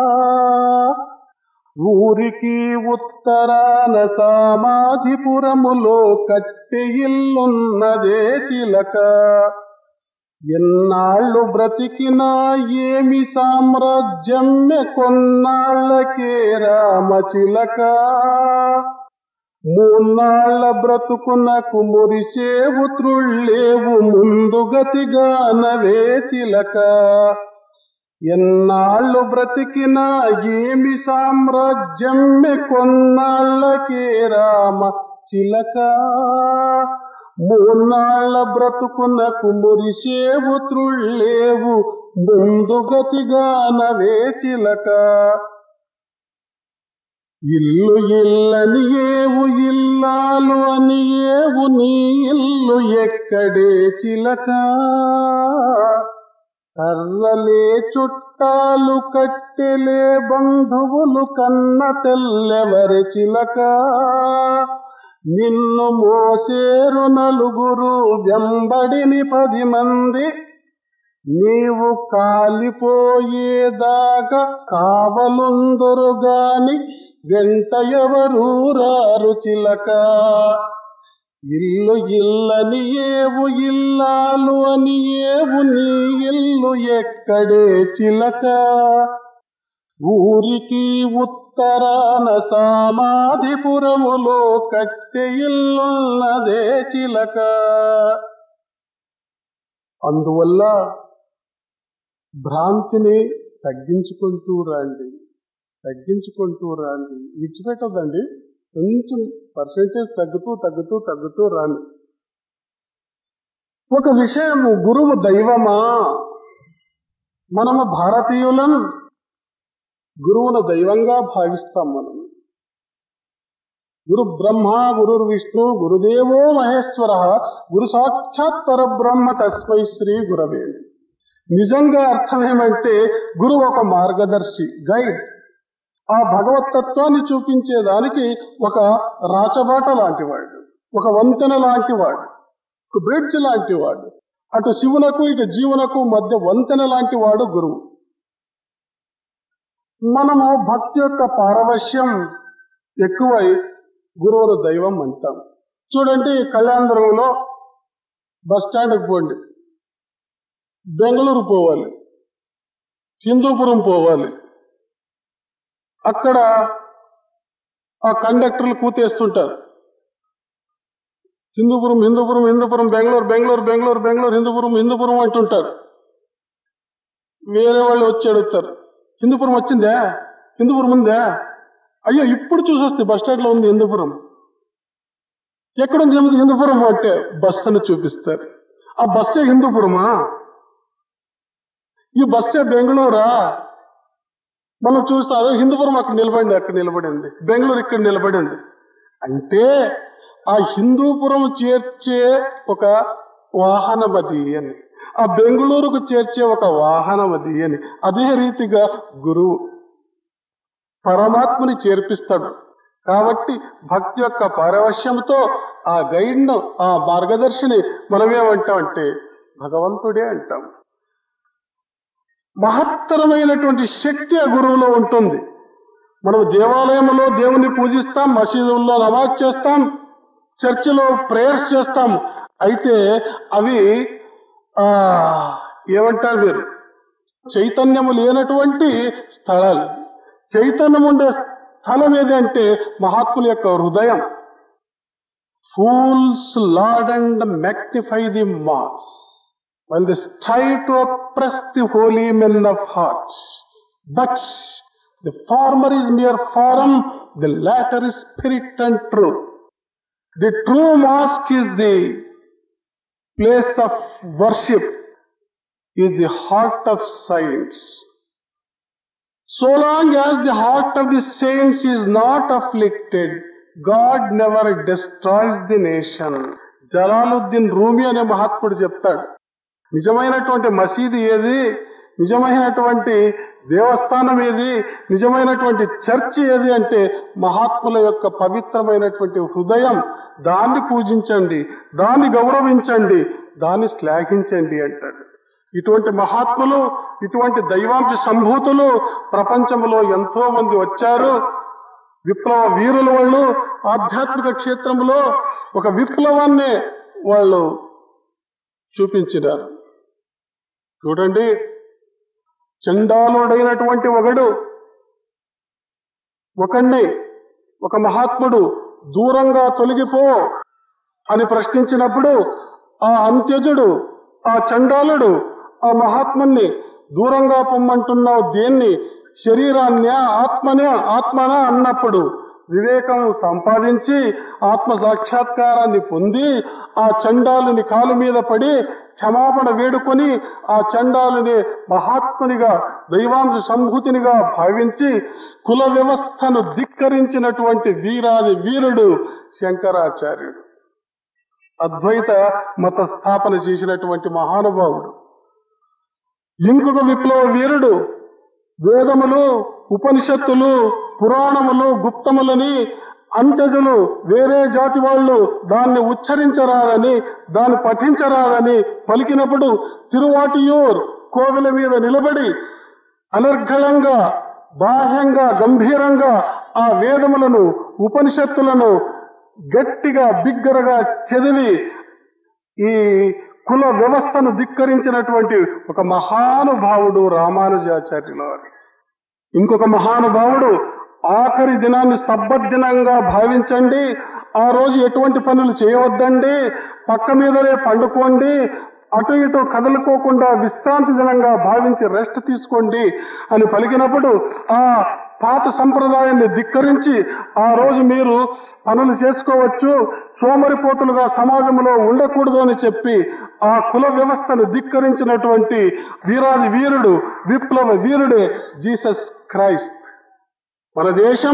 ఊరికి ఉత్తరాన సామాధిపురములో కట్టె ఇల్లున్నదే చిలక ఎన్నాళ్ళు బ్రతికినా ఏమి సామ్రాజ్యమ్మె కొన్నాళ్ళకే రామచిలక మూన్నాళ్ల బ్రతుకునకు మురిసేవు త్రుళ్ళేవు ముందు గతిగానవే చిలక ఎన్నాళ్ళు బ్రతికినా ఏమి సామ్రాజ్యమ్మె కొన్నాళ్ళకే రామ చిలక మూన్నాళ్ల బ్రతుకునకు మురిసేవు త్రుళ్ళేవు ముందు గతిగానవే చిలక ఇల్లు ఇల్లని ఏవు ఇల్లాలు అని ఏవు నీ ఇల్లు ఎక్కడే చిలక కర్రలే చుట్టాలు కట్టెలే బంధువులు కన్న తెల్లెవరి చిలక నిన్ను మోసేరు నలుగురు వెంబడిని పది మంది నీవు కాలిపోయేదాకా కావలుందరు గాని వెంట ఎవరు రారు చిలక ఇల్లు ఇల్లని ఏవు ఇల్లాలు అని ఏవు నీ ఇల్లు ఎక్కడే చిలక ఊరికి ఉత్తరాన సామాధిపురములో కట్టె ఇల్లున్నదే చిలక అందువల్ల భ్రాంతిని తగ్గించుకుంటూ రండి తగ్గించుకుంటూ రండి విడిచిపెట్టదండి కొంచెం పర్సెంటేజ్ తగ్గుతూ తగ్గుతూ తగ్గుతూ రాండి ఒక విషయం గురువు దైవమా మనము భారతీయులం గురువును దైవంగా భావిస్తాం మనం గురు బ్రహ్మ గురు విష్ణు గురుదేవో మహేశ్వర గురు సాక్షాత్ పరబ్రహ్మ తస్మై శ్రీ గురవే నిజంగా అర్థం ఏమంటే గురువు ఒక మార్గదర్శి గైడ్ ఆ భగవతత్వాన్ని చూపించేదానికి ఒక రాచబాట లాంటివాడు ఒక వంతెన లాంటివాడు ఒక బ్రిడ్జ్ లాంటివాడు అటు శివునకు ఇటు జీవునకు మధ్య వంతెన లాంటివాడు గురువు మనము భక్తి యొక్క పారవశ్యం ఎక్కువై గురువును దైవం అంటాం చూడండి కళ్యాణదుర్గంలో బస్ స్టాండ్కి పోండి బెంగళూరు పోవాలి హిందూపురం పోవాలి అక్కడ ఆ కండక్టర్లు కూతేస్తుంటారు హిందూపురం హిందూపురం హిందూపురం బెంగళూరు బెంగళూరు బెంగళూరు బెంగళూరు హిందూపురం హిందూపురం అంటుంటారు వేరే వాళ్ళు వచ్చి అడుగుతారు హిందూపురం వచ్చిందా హిందూపురం ఉందా అయ్యో ఇప్పుడు చూసొస్తే బస్ స్టాండ్ లో ఉంది హిందూపురం ఎక్కడుంది హిందూ- హిందూపురం అంటే బస్సును చూపిస్తారు ఆ బస్సే హిందూపురమా ఈ బస్సే బెంగళూరా మనం చూస్తే అదే హిందూపురం అక్కడ నిలబడింది అక్కడ నిలబడింది బెంగళూరు ఇక్కడ నిలబడింది అంటే ఆ హిందూపురం చేర్చే ఒక వాహనం అది అని ఆ బెంగళూరుకు చేర్చే ఒక వాహనం అది అని అదే రీతిగా గురువు పరమాత్మని చేర్పిస్తాడు కాబట్టి భక్తి యొక్క పారవశ్యంతో ఆ గైడ్ను ఆ మార్గదర్శిని మనమేమంటామంటే భగవంతుడే అంటాం మహత్తరమైనటువంటి శక్తి ఆ గురువులో ఉంటుంది మనం దేవాలయంలో దేవుని పూజిస్తాం మసీదుల్లో నమాజ్ చేస్తాం చర్చిలో ప్రేయర్స్ చేస్తాం అయితే అవి ఆ ఏమంటారు మీరు చైతన్యము లేనటువంటి స్థలాలు చైతన్యం ఉండే స్థలం ఏది అంటే మహాత్ముల యొక్క హృదయం fools lord and magnify the mass while they strive to oppress the holy men of heart. But the former is mere form, the latter is spirit and truth. The true mosque is the place of worship, is the heart of saints. So long as the heart of the saints is not afflicted, God never destroys the nation. Jalaluddin Rumi అనే మహాత్ముడు చెప్తాడు నిజమైనటువంటి మసీదు ఏది నిజమైనటువంటి దేవస్థానం ఏది నిజమైనటువంటి చర్చ్ ఏది అంటే మహాత్ముల యొక్క పవిత్రమైనటువంటి హృదయం దాన్ని పూజించండి దాన్ని గౌరవించండి దాన్ని శ్లాఘించండి అంటాడు ఇటువంటి మహాత్ములు ఇటువంటి దైవాంశ సంభూతులు ప్రపంచంలో ఎంతో మంది వచ్చారు విప్లవ వీరుల వాళ్ళు ఆధ్యాత్మిక క్షేత్రంలో ఒక విప్లవాన్ని వాళ్ళు చూపించినారు చూడండి చండాలుడైనటువంటి ఒకడు ఒకణ్ణి ఒక మహాత్ముడు దూరంగా తొలగిపో అని ప్రశ్నించినప్పుడు ఆ అంత్యజుడు ఆ చండాలుడు ఆ మహాత్ముని దూరంగా పొమ్మంటున్నావు దేన్ని శరీరాన్నే ఆత్మనే ఆత్మనా అన్నప్పుడు వివేకం సంపాదించి ఆత్మ సాక్షాత్కారాన్ని పొంది ఆ చండాలుని కాలు మీద పడి క్షమాపణ వేడుకొని ఆ చండాలుని మహాత్మునిగా దైవాంశ సంభూతినిగా భావించి కుల వ్యవస్థను ధిక్కరించినటువంటి వీరాది వీరుడు శంకరాచార్యుడు అద్వైత మత స్థాపన చేసినటువంటి మహానుభావుడు ఇంకొక విప్లవ వీరుడు వేదములు ఉపనిషత్తులు పురాణములు గుప్తములని అంత్యజులు వేరే జాతి వాళ్ళు దాన్ని ఉచ్చరించరాదని దాన్ని పఠించరాదని పలికినప్పుడు తిరువాటియూర్ కోవిల మీద నిలబడి అనర్ఘళంగా బాహ్యంగా గంభీరంగా ఆ వేదములను ఉపనిషత్తులను గట్టిగా బిగ్గరగా చదివి ఈ కుల వ్యవస్థను ధిక్కరించినటువంటి ఒక మహానుభావుడు రామానుజాచార్యుల వారు ఇంకొక మహానుభావుడు ఆఖరి దినాన్ని సబ్బద్దినంగా భావించండి ఆ రోజు ఎటువంటి పనులు చేయవద్దండి పక్క మీదనే పండుకోండి అటు ఇటు కదలుకోకుండా విశ్రాంతి దినంగా భావించి రెస్ట్ తీసుకోండి అని పలికినప్పుడు ఆ పాత సంప్రదాయాన్ని ధిక్కరించి ఆ రోజు మీరు పనులు చేసుకోవచ్చు సోమరిపోతులుగా సమాజంలో ఉండకూడదు అని చెప్పి ఆ కుల వ్యవస్థను ధిక్కరించినటువంటి వీరాది వీరుడు విప్లవ వీరుడే జీసస్ క్రైస్ట్ మన దేశం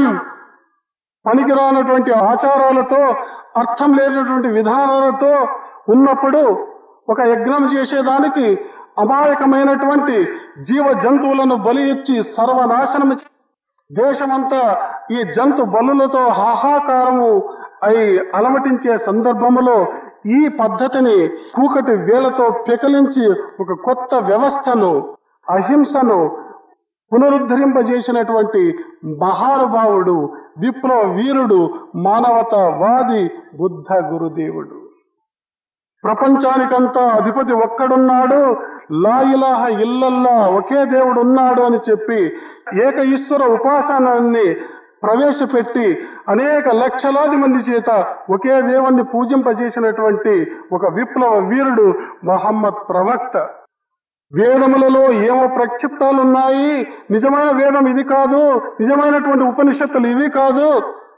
పనికిరానటువంటి ఆచారాలతో అర్థం లేనటువంటి విధానాలతో ఉన్నప్పుడు ఒక యజ్ఞం చేసేదానికి అమాయకమైనటువంటి జీవ జంతువులను బలి ఇచ్చి సర్వనాశనం చే- దేశమంతా ఈ జంతు బలులతో హాహాకారము అయి అలమటించే సందర్భములో ఈ పద్ధతిని కూకటి వేలతో పెకలించి ఒక కొత్త వ్యవస్థను అహింసను పునరుద్ధరింపజేసినటువంటి మహానుభావుడు విప్లవ వీరుడు మానవతావాది బుద్ధ గురుదేవుడు ప్రపంచానికంతా అధిపతి ఒక్కడున్నాడు లా ఇలాహ ఇల్లల్లా ఒకే దేవుడు ఉన్నాడు అని చెప్పి ఏక ఈశ్వర ఉపాసనాన్ని ప్రవేశపెట్టి అనేక లక్షలాది మంది చేత ఒకే దేవుణ్ణి పూజింపజేసినటువంటి ఒక విప్లవ వీరుడు మహమ్మద్ ప్రవక్త వేదములలో ఏమో ప్రక్షిప్తాలు ఉన్నాయి నిజమైన వేదం ఇది కాదు నిజమైనటువంటి ఉపనిషత్తులు ఇవి కాదు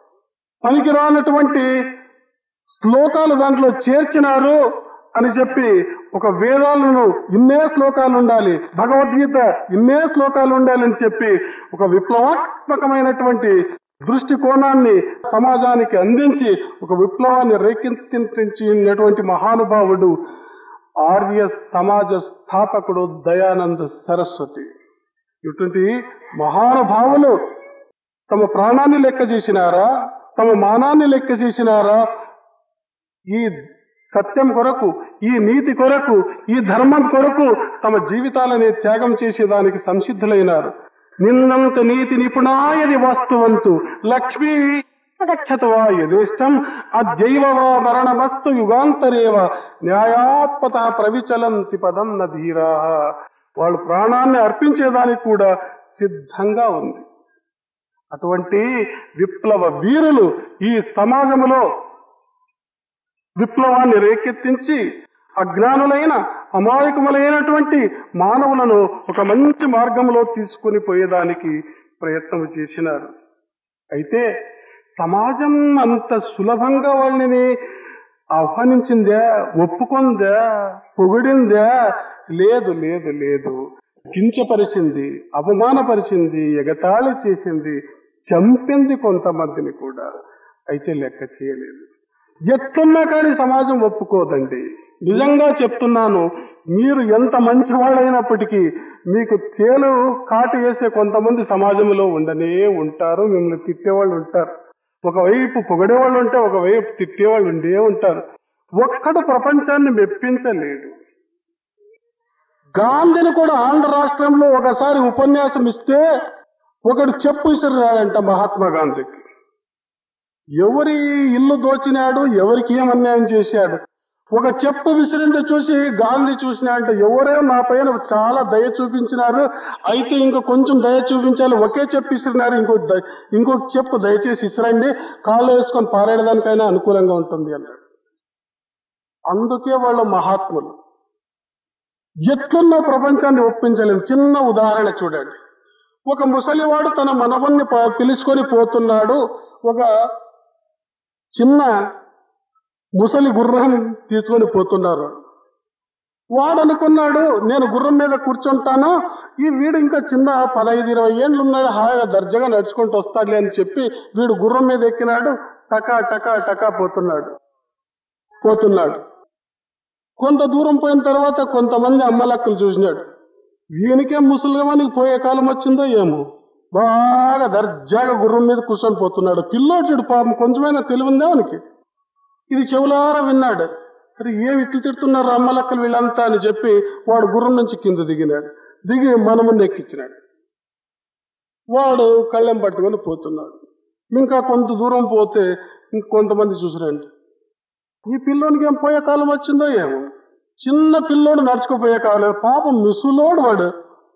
పనికిరానటువంటి శ్లోకాలు దాంట్లో చేర్చినారు అని చెప్పి ఒక వేదాలను ఇన్నే శ్లోకాలు ఉండాలి భగవద్గీత ఇన్నే శ్లోకాలు ఉండాలి అని చెప్పి ఒక విప్లవాత్మకమైనటువంటి దృష్టికోణాన్ని సమాజానికి అందించి ఒక విప్లవాన్ని రేకెత్తించినటువంటి మహానుభావుడు ఆర్య సమాజ స్థాపకుడు దయానంద సరస్వతి ఇటువంటి మహానుభావులు తమ ప్రాణాన్ని లెక్క చేసినారా తమ మానాన్ని లెక్క చేసినారా ఈ సత్యం కొరకు ఈ నీతి కొరకు ఈ ధర్మం కొరకు తమ జీవితాలని త్యాగం చేసేదానికి సంసిద్ధులైనారు నిన్నంత నీతి నిపుణాయది వాస్తువంతు లక్ష్మీ గచ్చతు వా యథేష్టం అద్యైవ వా మరణమస్తు యుగాంతరేవ న్యాయాత్మత ప్రవిచలంతి పదం నధీరా వాళ్ళు ప్రాణాన్ని అర్పించేదానికి కూడా సిద్ధంగా ఉంది అటువంటి విప్లవ వీరులు ఈ సమాజంలో విప్లవాన్ని రేకెత్తించి అజ్ఞానులైన అమాయకములైనటువంటి మానవులను ఒక మంచి మార్గంలో తీసుకుని పోయేదానికి ప్రయత్నం చేసినారు అయితే సమాజం అంత సులభంగా వాళ్ళని ఆహ్వానించిందా ఒప్పుకుందా పొగిడిందా లేదు లేదు లేదు కించపరిచింది అవమానపరిచింది ఎగతాళి చేసింది చంపింది కొంతమందిని కూడా అయితే లెక్క చేయలేదు ఎట్లున్నా కానీ సమాజం ఒప్పుకోదండి నిజంగా చెప్తున్నాను మీరు ఎంత మంచి వాళ్ళైనప్పటికీ మీకు తేలు కాటు వేసే కొంతమంది సమాజంలో ఉండనే ఉంటారు మిమ్మల్ని తిట్టేవాళ్ళు ఉంటారు ఒకవైపు పొగడేవాళ్ళు ఉంటే ఒకవైపు తిట్టేవాళ్ళు ఉండే ఉంటారు ఒక్కడు ప్రపంచాన్ని మెప్పించలేడు గాంధీని కూడా ఆంధ్ర రాష్ట్రంలో ఒకసారి ఉపన్యాసం ఇస్తే ఒకడు చెప్పు ఇసిరాడంట మహాత్మా గాంధీకి ఎవరి ఇల్లు దోచినాడు ఎవరికి ఏం అన్యాయం చేశాడు ఒక చెప్పు విసిరింది చూసి గాంధీ చూసిన అంటే ఎవరో నా పైన చాలా దయ చూపించినారు అయితే ఇంకో కొంచెం దయ చూపించాలి ఒకే చెప్పు విసిరినారు ఇంకో ద- ఇంకొక చెప్పు దయచేసి ఇసిరండి కాళ్ళు వేసుకొని పారేయడానికైనా అనుకూలంగా ఉంటుంది అన్నాడు అందుకే వాళ్ళు మహాత్ములు ఎట్లున్న ప్రపంచాన్ని ఒప్పించలేము చిన్న ఉదాహరణ చూడండి ఒక ముసలివాడు తన మనవన్ని ప- పిలుచుకొని పోతున్నాడు ఒక చిన్న ముసలి గుర్రం తీసుకొని పోతున్నారు వాడు అనుకున్నాడు నేను గుర్రం మీద కూర్చుంటాను ఈ వీడు ఇంకా చిన్న పదహైదు ఇరవై ఏళ్ళు ఉన్నాడు హాయిగా దర్జాగా నడుచుకుంటూ వస్తాడులే అని చెప్పి వీడు గుర్రం మీద ఎక్కినాడు టకా టకా టకా పోతున్నాడు పోతున్నాడు కొంత దూరం పోయిన తర్వాత కొంతమంది అమ్మలక్కలు చూసినాడు వీనికే ముసలిమానికి పోయే కాలం వచ్చిందో ఏమో బాగా దర్జాగా గుర్రం మీద కూర్చొని పోతున్నాడు పిల్లోడు చూడు పాపం కొంచెమైనా తెలివి ఉందా వానికి ఇది చెవులారా విన్నాడు అరే ఏమి ఇట్లు తిడుతున్నారు అమ్మలక్కలు వీళ్ళంతా అని చెప్పి వాడు గుర్రం నుంచి కింద దిగినాడు దిగి మన ముందు ఎక్కించినాడు వాడు కళ్ళెం పట్టుకొని పోతున్నాడు ఇంకా కొంత దూరం పోతే ఇంకొంతమంది చూసిరండి ఈ పిల్లోనికి ఏం పోయే కాలం వచ్చిందో ఏమో చిన్న పిల్లోడు నడుచుకుపోయే కాలం పాపం మిసులోడు వాడు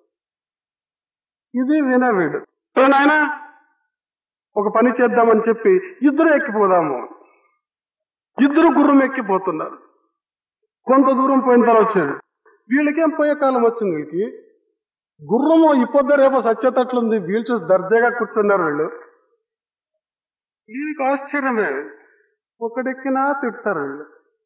ఇది వినవీడు ఏ నాయనా ఒక పని చేద్దామని చెప్పి ఇద్దరు ఎక్కిపోదాము ఇద్దరు గుర్రం ఎక్కిపోతున్నారు కొంత దూరం పోయిన తర్వాత వచ్చాడు వీళ్ళకేం పోయే కాలం వచ్చింది వీళ్ళకి గుర్రము ఇప్పొద్దు రేపు సచ్చేటట్లుంది వీళ్ళు చూసి దర్జాగా కూర్చున్నారు వీళ్ళు వీళ్ళకి ఆశ్చర్యమే ఒకడెక్కినా తిడతారు వీళ్ళు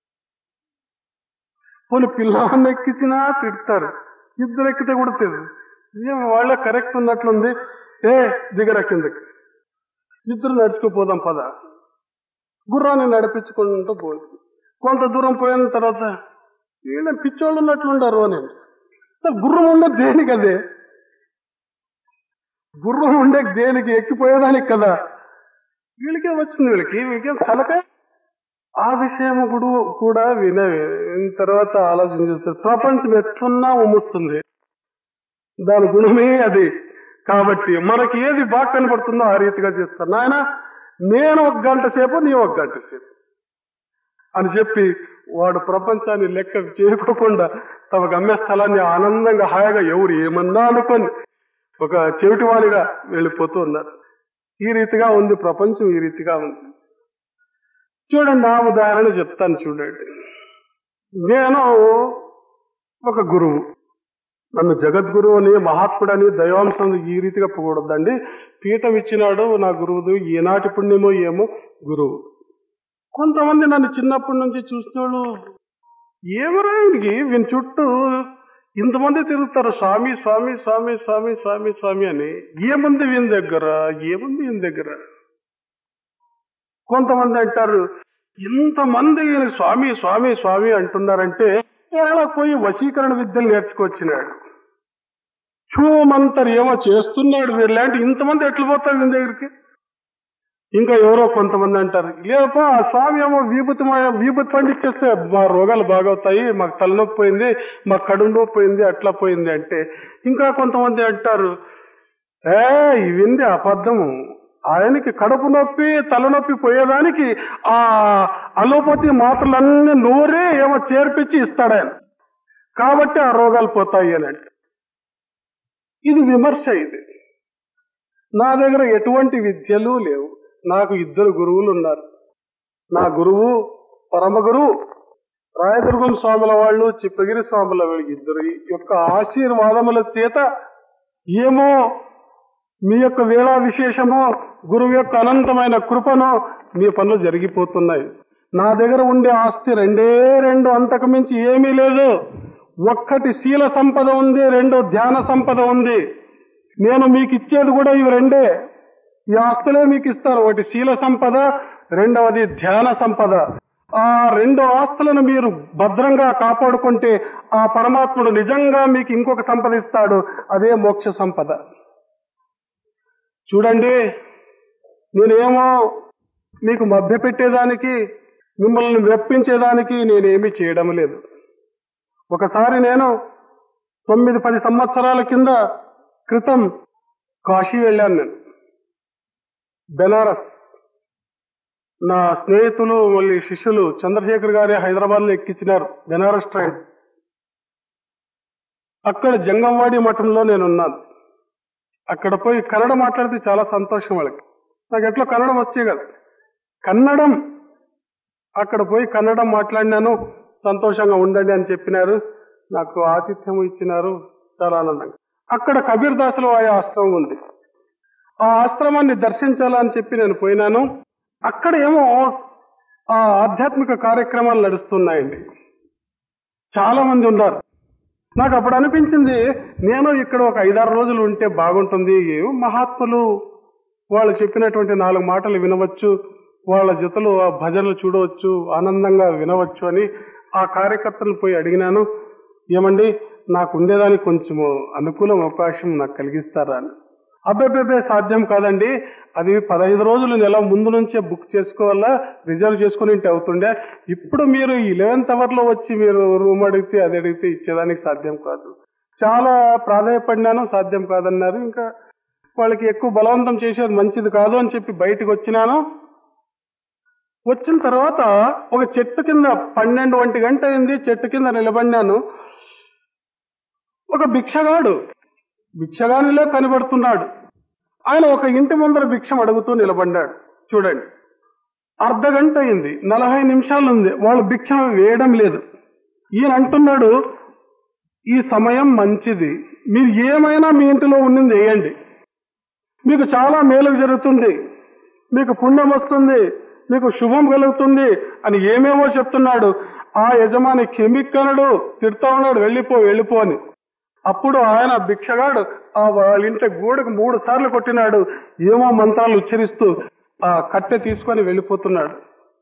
పోనీ పిల్లవాడిని ఎక్కించినా తిడతారు ఇద్దరు ఎక్కితే కూడా తెలియదు ఏం వాళ్ళే కరెక్ట్ ఉన్నట్లుంది ఏ దిగర కిందకి ఇద్దరు నడుచుకుపోదాం పద గుర్రాన్ని నడిపించుకుంటూ పోయింది కొంత దూరం పోయిన తర్వాత వీళ్ళ పిచ్చోళ్ళు ఉన్నట్లుండారు అని సార్ గుర్రం ఉండే దేనికి అదే గుర్రం ఉండే దేనికి ఎక్కిపోయేదానికి కదా వీళ్ళకే వచ్చింది వీళ్ళకి వీళ్ళకేం తలకాయ ఆ విషయం కూడా కూడా విన విన్న తర్వాత ఆలోచన చేస్తారు ప్రపంచం ఎట్లున్నా ఉమ్ముస్తుంది దాని గుణమే అది కాబట్టి మనకి ఏది బాగా కనబడుతుందో ఆ రీతిగా చేస్తాను నాయన నేను ఒక గంట సేపు నీ ఒక గంట సేపు అని చెప్పి వాడు ప్రపంచాన్ని లెక్క చేయకోకుండా తమ గమ్య స్థలాన్ని ఆనందంగా హాయిగా ఎవరు ఏమన్నా అనుకొని ఒక చెవిటివాడిగా వెళ్ళిపోతూ ఉన్నారు ఈ రీతిగా ఉంది ప్రపంచం ఈ రీతిగా ఉంది చూడండి ఆ ఉదాహరణ చెప్తాను చూడండి నేను ఒక గురువు నన్ను జగద్గురువు అని మహాత్ముడని దైవాంశం ఈ రీతిగా పొగడద్దండి పీఠం ఇచ్చినాడు నా గురువుదు ఏనాటి పుణ్యమో ఏమో గురువు కొంతమంది నన్ను చిన్నప్పటి నుంచి చూసినోళ్ళు ఏమరా వీనికి వీని చుట్టూ ఇంతమంది తిరుగుతారు స్వామి స్వామి స్వామి స్వామి స్వామి స్వామి అని ఏముంది వీని దగ్గర ఏముంది వీని దగ్గర కొంతమంది అంటారు ఇంతమంది ఈయన స్వామి స్వామి స్వామి అంటున్నారంటే కేరళకు పోయి వశీకరణ విద్యలు నేర్చుకొచ్చినాడు చూమంతరు ఏమో చేస్తున్నాడు వీళ్ళంటే ఇంతమంది ఎట్లు పోతారు వీని దగ్గరికి ఇంకా ఎవరో కొంతమంది అంటారు లేపా ఆ స్వామి ఏమో విభూతి మా- విభూతి పండించేస్తే మా రోగాలు బాగవుతాయి మాకు తలనొప్పి పోయింది మాకు కడుపు నొప్పి పోయింది అట్లా పోయింది అంటే ఇంకా కొంతమంది అంటారు ఏ ఇవింది అబద్ధము ఆయనకి కడుపు నొప్పి తలనొప్పి పోయేదానికి ఆ అలోపతి మాత్రలన్నీ నూరే ఏమో చేర్పించి ఇస్తాడు ఆయన కాబట్టి ఆ రోగాలు పోతాయి అని అంటే ఇది విమర్శ ఇది నా దగ్గర ఎటువంటి విద్యలు లేవు నాకు ఇద్దరు గురువులు ఉన్నారు నా గురువు పరమ గురువు రాయదుర్గం స్వాముల వాళ్ళు చిప్పగిరి స్వాముల వాళ్ళు ఇద్దరు యొక్క ఆశీర్వాదముల చేత ఏమో మీ యొక్క వేళా విశేషమో గురువు యొక్క అనంతమైన కృపనో మీ పనులు జరిగిపోతున్నాయి నా దగ్గర ఉండే ఆస్తి రెండే రెండు అంతకు మించి ఏమీ లేదు ఒక్కటి శీల సంపద ఉంది రెండు ధ్యాన సంపద ఉంది నేను మీకు ఇచ్చేది కూడా ఇవి రెండే ఈ ఆస్తులే మీకు ఇస్తారు ఒకటి శీల సంపద రెండవది ధ్యాన సంపద ఆ రెండు ఆస్తులను మీరు భద్రంగా కాపాడుకుంటే ఆ పరమాత్ముడు నిజంగా మీకు ఇంకొక సంపద ఇస్తాడు అదే మోక్ష సంపద చూడండి నేనేమో మీకు మభ్యపెట్టేదానికి మిమ్మల్ని మెప్పించేదానికి నేనేమీ చేయడం లేదు ఒకసారి నేను తొమ్మిది పది సంవత్సరాల కింద క్రితం కాశీ వెళ్ళాను నేను బెనారస్ నా స్నేహితులు మళ్ళీ శిష్యులు చంద్రశేఖర్ గారే హైదరాబాద్ లో ఎక్కించినారు బెనారస్ ట్రైన్ అక్కడ జంగంవాడి మఠంలో నేనున్నాను అక్కడ పోయి కన్నడ మాట్లాడితే చాలా సంతోషం వాళ్ళకి నాకు ఎట్లా కన్నడం వచ్చే కదా కన్నడం అక్కడ పోయి కన్నడం మాట్లాడినాను సంతోషంగా ఉండండి అని చెప్పినారు నాకు ఆతిథ్యం ఇచ్చినారు చాలా ఆనందంగా అక్కడ కబీర్ దాసుల వారి ఆశ్రమం ఉంది ఆ ఆశ్రమాన్ని దర్శించాలని చెప్పి నేను పోయినాను అక్కడ ఏమో ఆ ఆధ్యాత్మిక కార్యక్రమాలు నడుస్తున్నాయండి చాలా మంది ఉన్నారు నాకు అప్పుడు అనిపించింది నేను ఇక్కడ ఒక ఐదారు రోజులు ఉంటే బాగుంటుంది మహాత్ములు వాళ్ళు చెప్పినటువంటి నాలుగు మాటలు వినవచ్చు వాళ్ళ జతలు ఆ భజనలు చూడవచ్చు ఆనందంగా వినవచ్చు అని ఆ కార్యకర్తలు పోయి అడిగినాను ఏమండి నాకు ఉండేదానికి కొంచెం అనుకూలం అవకాశం నాకు కలిగిస్తారా అని అబ్బాయి సాధ్యం కాదండి అది పదహైదు రోజులు నెల ముందు నుంచే బుక్ చేసుకోవాలా రిజర్వ్ చేసుకుని ఉంటే అవుతుండే ఇప్పుడు మీరు ఇలెవెన్త్ అవర్ లో వచ్చి మీరు రూమ్ అడిగితే అది అడిగితే ఇచ్చేదానికి సాధ్యం కాదు చాలా ప్రాధాయపడినాను సాధ్యం కాదన్నారు ఇంకా వాళ్ళకి ఎక్కువ బలవంతం చేసేది మంచిది కాదు అని చెప్పి బయటకు వచ్చినాను వచ్చిన తర్వాత ఒక చెట్టు కింద పన్నెండు ఒంటి గంట అయింది చెట్టు కింద నిలబడినాను ఒక భిక్షగాడు భిక్షగానిలో కనబడుతున్నాడు ఆయన ఒక ఇంటి ముందర భిక్షం అడుగుతూ నిలబడ్డాడు చూడండి అర్ధ గంట అయింది నలభై నిమిషాలు ఉంది వాళ్ళు భిక్షం వేయడం లేదు ఈయన అంటున్నాడు ఈ సమయం మంచిది మీరు ఏమైనా మీ ఇంటిలో ఉన్నది వేయండి మీకు చాలా మేలు జరుగుతుంది మీకు పుణ్యం వస్తుంది మీకు శుభం కలుగుతుంది అని ఏమేమో చెప్తున్నాడు ఆ యజమాని కెమిక్కనుడు తిడతా ఉన్నాడు వెళ్ళిపో వెళ్ళిపో అని అప్పుడు ఆయన భిక్షగాడు ఆ వాళ్ళ ఇంటి గోడకు మూడు సార్లు కొట్టినాడు ఏమో మంత్రాలు ఉచ్చరిస్తూ ఆ కట్టె తీసుకొని వెళ్ళిపోతున్నాడు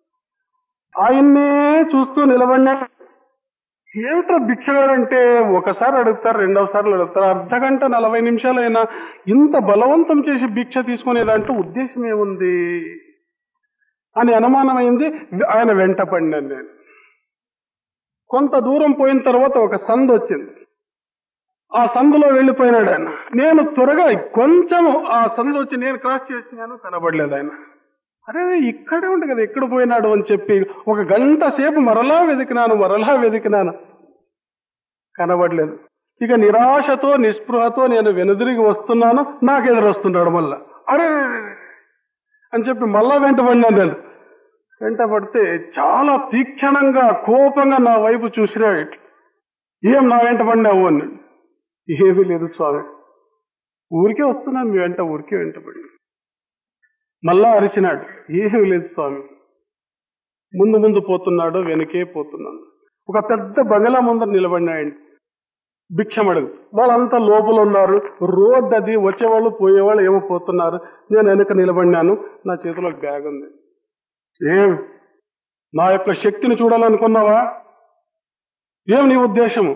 ఆయన్నే చూస్తూ నిలబడినాడు ఏమిట్రా భిక్షగాడు అంటే ఒకసారి అడుగుతారు రెండవ సార్లు అడుగుతారు అర్ధ గంట నలభై నిమిషాలైనా ఇంత బలవంతం చేసి భిక్ష తీసుకునేదంటూ ఉద్దేశం ఏముంది అని అనుమానమైంది ఆయన వెంట పడినాను నేను కొంత దూరం పోయిన తర్వాత ఒక సందు వచ్చింది ఆ సందులో వెళ్ళిపోయినాడు ఆయన నేను త్వరగా కొంచెం ఆ సందు వచ్చి నేను క్రాస్ చేసినాను కనబడలేదు ఆయన అరే ఇక్కడే ఉండు కదా ఎక్కడ పోయినాడు అని చెప్పి ఒక గంట సేపు మరలా వెతికినాను మరలా వెతికినాను కనబడలేదు ఇక నిరాశతో నిస్పృహతో నేను వెనుదిరిగి వస్తున్నాను నాకు ఎదురొస్తున్నాడు మళ్ళా అరే అని చెప్పి మళ్ళా వెంటబడినాను నేను వెంటబడితే చాలా తీక్షణంగా కోపంగా నా వైపు చూసినాడు ఇట్లా. ఏం నా వెంట పడినావు అన్నాడు ఏమీ లేదు స్వామి ఊరికే వస్తున్నాను మీ వెంట ఊరికే వెంటబడి మళ్ళా అరిచినాడు ఏమీ లేదు స్వామి ముందు ముందు పోతున్నాడు వెనకే పోతున్నాను ఒక పెద్ద బంగళా ముందర నిలబడినాయండి భిక్షం అడుగు వాళ్ళంతా లోపల ఉన్నారు రోడ్డు అది వచ్చేవాళ్ళు పోయేవాళ్ళు ఏమో పోతున్నారు నేను వెనక నిలబడినాను నా చేతిలో బ్యాగ్ ఉంది ఏం నా యొక్క శక్తిని చూడాలనుకున్నావా ఏం నీ ఉద్దేశము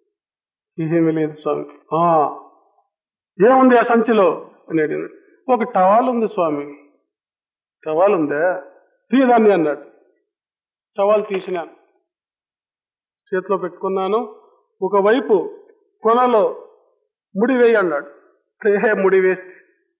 ఏమీ లేదు స్వామి ఆ ఏముంది ఆ సంచిలో అని అడిగాడు ఒక టవాల్ ఉంది స్వామి టవాల్ ఉందా తీయదాన్ని అన్నాడు టవాల్ తీసినాను చేతిలో పెట్టుకున్నాను ఒకవైపు కొనలో ముడి వేయి అన్నాడు ఏ ముడి వేస్తే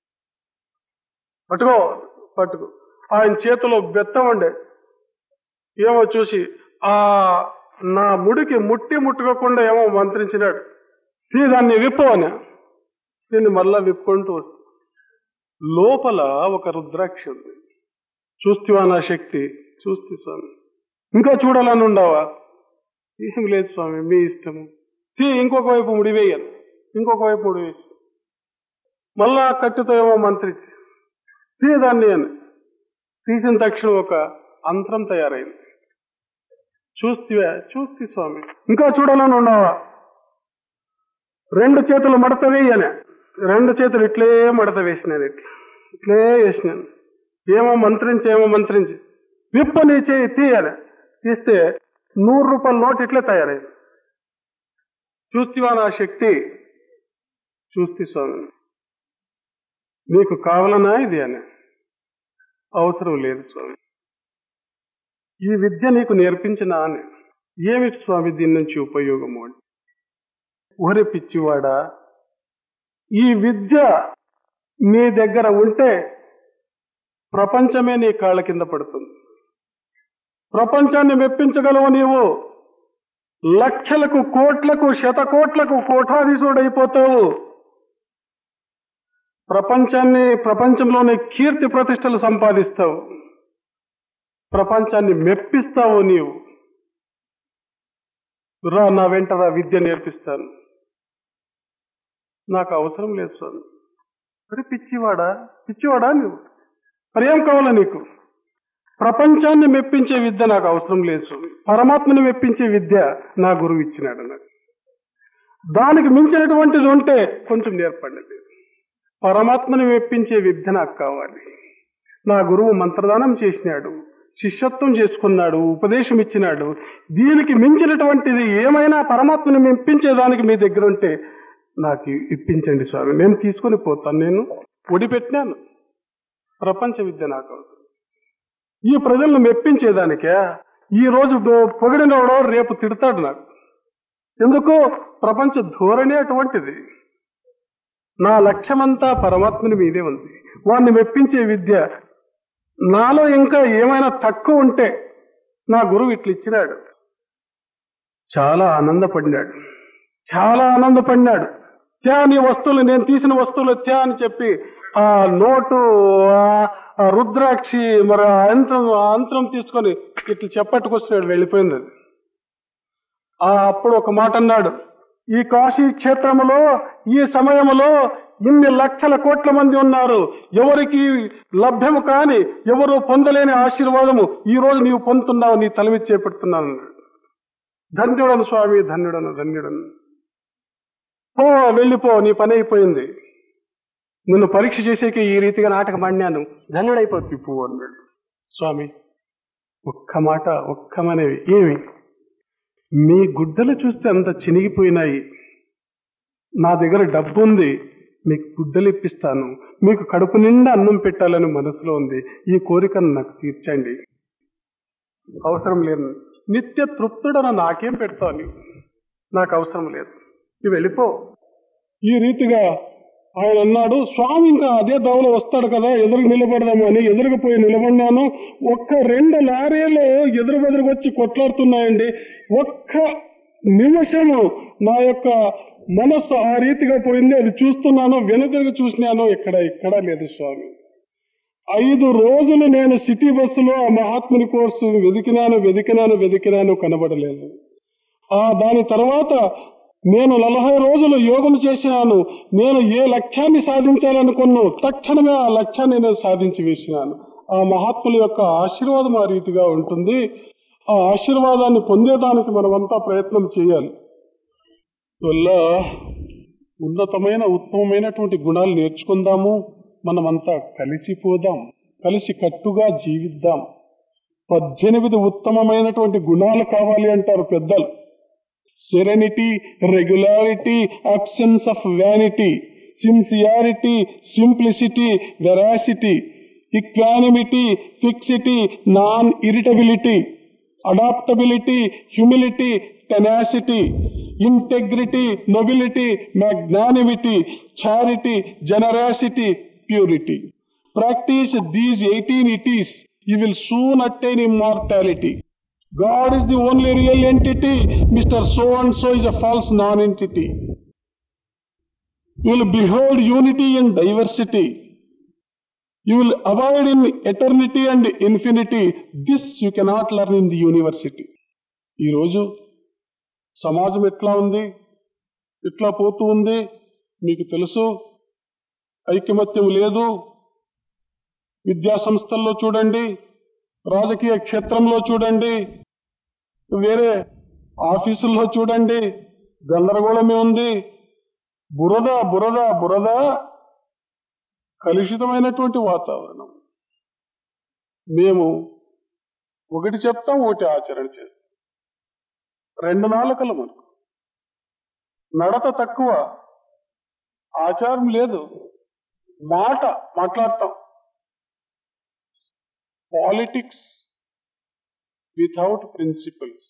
పట్టుకో పట్టుకో ఆయన చేతిలో బెత్తం ఉండే ఏమో చూసి ఆ నా ముడికి ముట్టి ముట్టుకోకుండా ఏమో మంత్రించినాడు తీ దాన్ని విప్పు అని దీన్ని మళ్ళా విప్పుకుంటూ వస్తా లోపల ఒక రుద్రాక్ష ఉంది చూస్తేవా నా శక్తి చూస్తే స్వామి ఇంకా చూడాలని ఉండవా ఏం లేదు స్వామి మీ ఇష్టము తీ ఇంకొక వైపు ముడివేయను ఇంకొక వైపు ముడివేసి మళ్ళా కట్టెతో ఏమో మంత్రించి తీ దాన్ని అని తీసిన తక్షణం ఒక అంతరం తయారైంది చూస్తేవా చూస్తే స్వామి ఇంకా చూడాలని ఉండవా రెండు చేతులు మడత వేయనే రెండు చేతులు ఇట్లే మడత వేసినాను ఇట్లా ఇట్లే వేసినాను ఏమో మంత్రించి ఏమో మంత్రించి విప్పు నీ చేయి తీయాలి తీస్తే నూరు రూపాయల నోట్ ఇట్లే తయారైంది చూస్తేవా నా శక్తి చూస్తే స్వామి నీకు కావాలనా ఇది అని అవసరం లేదు స్వామి ఈ విద్య నీకు నేర్పించిన అని ఏమిటి స్వామి దీని నుంచి ఉపయోగము అని ఊరి పిచ్చివాడా ఈ విద్య నీ దగ్గర ఉంటే ప్రపంచమే నీ కాళ్ళ కింద పడుతుంది ప్రపంచాన్ని మెప్పించగలవు నీవు లక్షలకు కోట్లకు శతకోట్లకు కోటాధీశుడైపోతావు ప్రపంచాన్ని ప్రపంచంలోనే కీర్తి ప్రతిష్టలు సంపాదిస్తావు ప్రపంచాన్ని మెప్పిస్తావు నీవు రా నా వెంట రా విద్య నేర్పిస్తాను నాకు అవసరం లేదు స్వామి మరి పిచ్చివాడా పిచ్చివాడా నువ్వు మరి ఏం కావాలా నీకు ప్రపంచాన్ని మెప్పించే విద్య నాకు అవసరం లేదు స్వామి పరమాత్మని మెప్పించే విద్య నా గురువు ఇచ్చినాడు నాకు దానికి మించినటువంటిది ఉంటే కొంచెం నేర్పండి మీరు. పరమాత్మని మెప్పించే విద్య నాకు కావాలి నా గురువు మంత్రదానం చేసినాడు శిష్యత్వం చేసుకున్నాడు ఉపదేశం ఇచ్చినాడు దీనికి మించినటువంటిది ఏమైనా పరమాత్మని మెప్పించేదానికి మీ దగ్గర ఉంటే నాకు ఇప్పించండి స్వామి నేను తీసుకొని పోతాను నేను ఒడిపెట్టినాను ప్రపంచ విద్య నాకు అవసరం ఈ ప్రజలను మెప్పించేదానికే ఈ రోజు పొగిడినోడో రేపు తిడతాడు నాకు ఎందుకు ప్రపంచ ధోరణి అటువంటిది నా లక్ష్యమంతా పరమాత్మని మీదే ఉంది వాడిని మెప్పించే విద్య నాలో ఇంకా ఏమైనా తక్కువ ఉంటే నా గురువు ఇట్లా ఇచ్చినాడు చాలా ఆనందపడినాడు చాలా ఆనందపడినాడు త్యా నీ వస్తువులు నేను తీసిన వస్తువులు త్యా అని చెప్పి ఆ నోటు ఆ- ఆ రుద్రాక్షి మరి ఆ యంత్రం ఆ యంత్రం తీసుకొని ఇట్లా చెప్పట్టుకొచ్చినాడు వెళ్ళిపోయింది అది ఆ అప్పుడు ఒక మాట అన్నాడు ఈ కాశీ క్షేత్రములో ఈ సమయములో ఇన్ని లక్షల కోట్ల మంది ఉన్నారు ఎవరికి లభ్యము కాని ఎవరు పొందలేని ఆశీర్వాదము ఈ రోజు నీవు పొందుతున్నావు నీ తల మీద చేపడుతున్నాను అన్నాడు. ధన్యుడను స్వామి ధన్యుడను ధన్యుడను పో వెళ్ళిపో నీ పని అయిపోయింది నిన్ను పరీక్ష చేసేకి ఈ రీతిగా నాటకం ఆడినాను ధన్యుడైపోతుంది పో అన్నాడు స్వామి ఒక్క మాట ఒక్క మనవి ఏమి మీ గుడ్డలు చూస్తే అంత చినిగిపోయినాయి నా దగ్గర డబ్బు ఉంది మీకు గుడ్డలు ఇప్పిస్తాను మీకు కడుపు నిండా అన్నం పెట్టాలని మనసులో ఉంది ఈ కోరికను నాకు తీర్చండి అవసరం లేదు నిత్య తృప్తుడన నాకేం పెడతావు నీవు నాకు అవసరం లేదు నువ్వు వెళ్ళిపో ఈ రీతిగా ఆయన అన్నాడు స్వామి ఇంకా అదే దవలో వస్తాడు కదా ఎదురు నిలబడదాము అని ఎదురుగా పోయి నిలబడినాను ఒక్క రెండు లారీలు ఎదురు బెదురుకు వచ్చి కొట్లాడుతున్నాయండి ఒక్క నిమిషము నా యొక్క మనస్సు ఆ రీతిగా పోయింది అది చూస్తున్నాను వెనుదిరిగి చూసినాను ఇక్కడ ఇక్కడ లేదు స్వామి ఐదు రోజులు నేను సిటీ బస్సులో ఆ మహాత్ముని కోర్సు వెతికినాను వెతికినాను వెతికినాను కనబడలేదు ఆ దాని తర్వాత నేను నలభై రోజులు యోగం చేసినాను నేను ఏ లక్ష్యాన్ని సాధించాలనుకున్నాను తక్షణమే ఆ లక్ష్యాన్ని నేను సాధించి వేసినాను ఆ మహాత్ముల యొక్క ఆశీర్వాదం ఆ రీతిగా ఉంటుంది ఆ ఆశీర్వాదాన్ని పొందేదానికి మనమంతా ప్రయత్నం చేయాలి వల్ల ఉన్నతమైన ఉత్తమమైనటువంటి గుణాలు నేర్చుకుందాము మనమంతా కలిసిపోదాం కలిసి కట్టుగా జీవిద్దాం పద్దెనిమిది ఉత్తమమైనటువంటి గుణాలు కావాలి అంటారు పెద్దలు serenity regularity absence of vanity sincerity simplicity veracity equanimity fixity non irritability adaptability humility tenacity integrity nobility magnanimity charity generosity purity practise these eighteen ities you will soon attain immortality God is the only real entity. Mr. So and so is a false non-entity. You will behold unity and diversity. You will abide in eternity and infinity. This you cannot learn in the university. ఈరోజు సమాజం ఎట్లా ఉంది ఎట్లా పోతూ ఉంది మీకు తెలుసు ఐకమత్యం లేదు విద్యా సంస్థల్లో చూడండి రాజకీయ క్షేత్రంలో చూడండి వేరే ఆఫీసుల్లో చూడండి గందరగోళమే ఉంది బురద బురద బురద కలుషితమైనటువంటి వాతావరణం మేము ఒకటి చెప్తాం ఒకటి ఆచరణ చేస్తాం రెండు నాలుకలు మనకు నడత తక్కువ ఆచారం లేదు మాట మాట్లాడతాం పాలిటిక్స్ వితౌట్ ప్రిన్సిపల్స్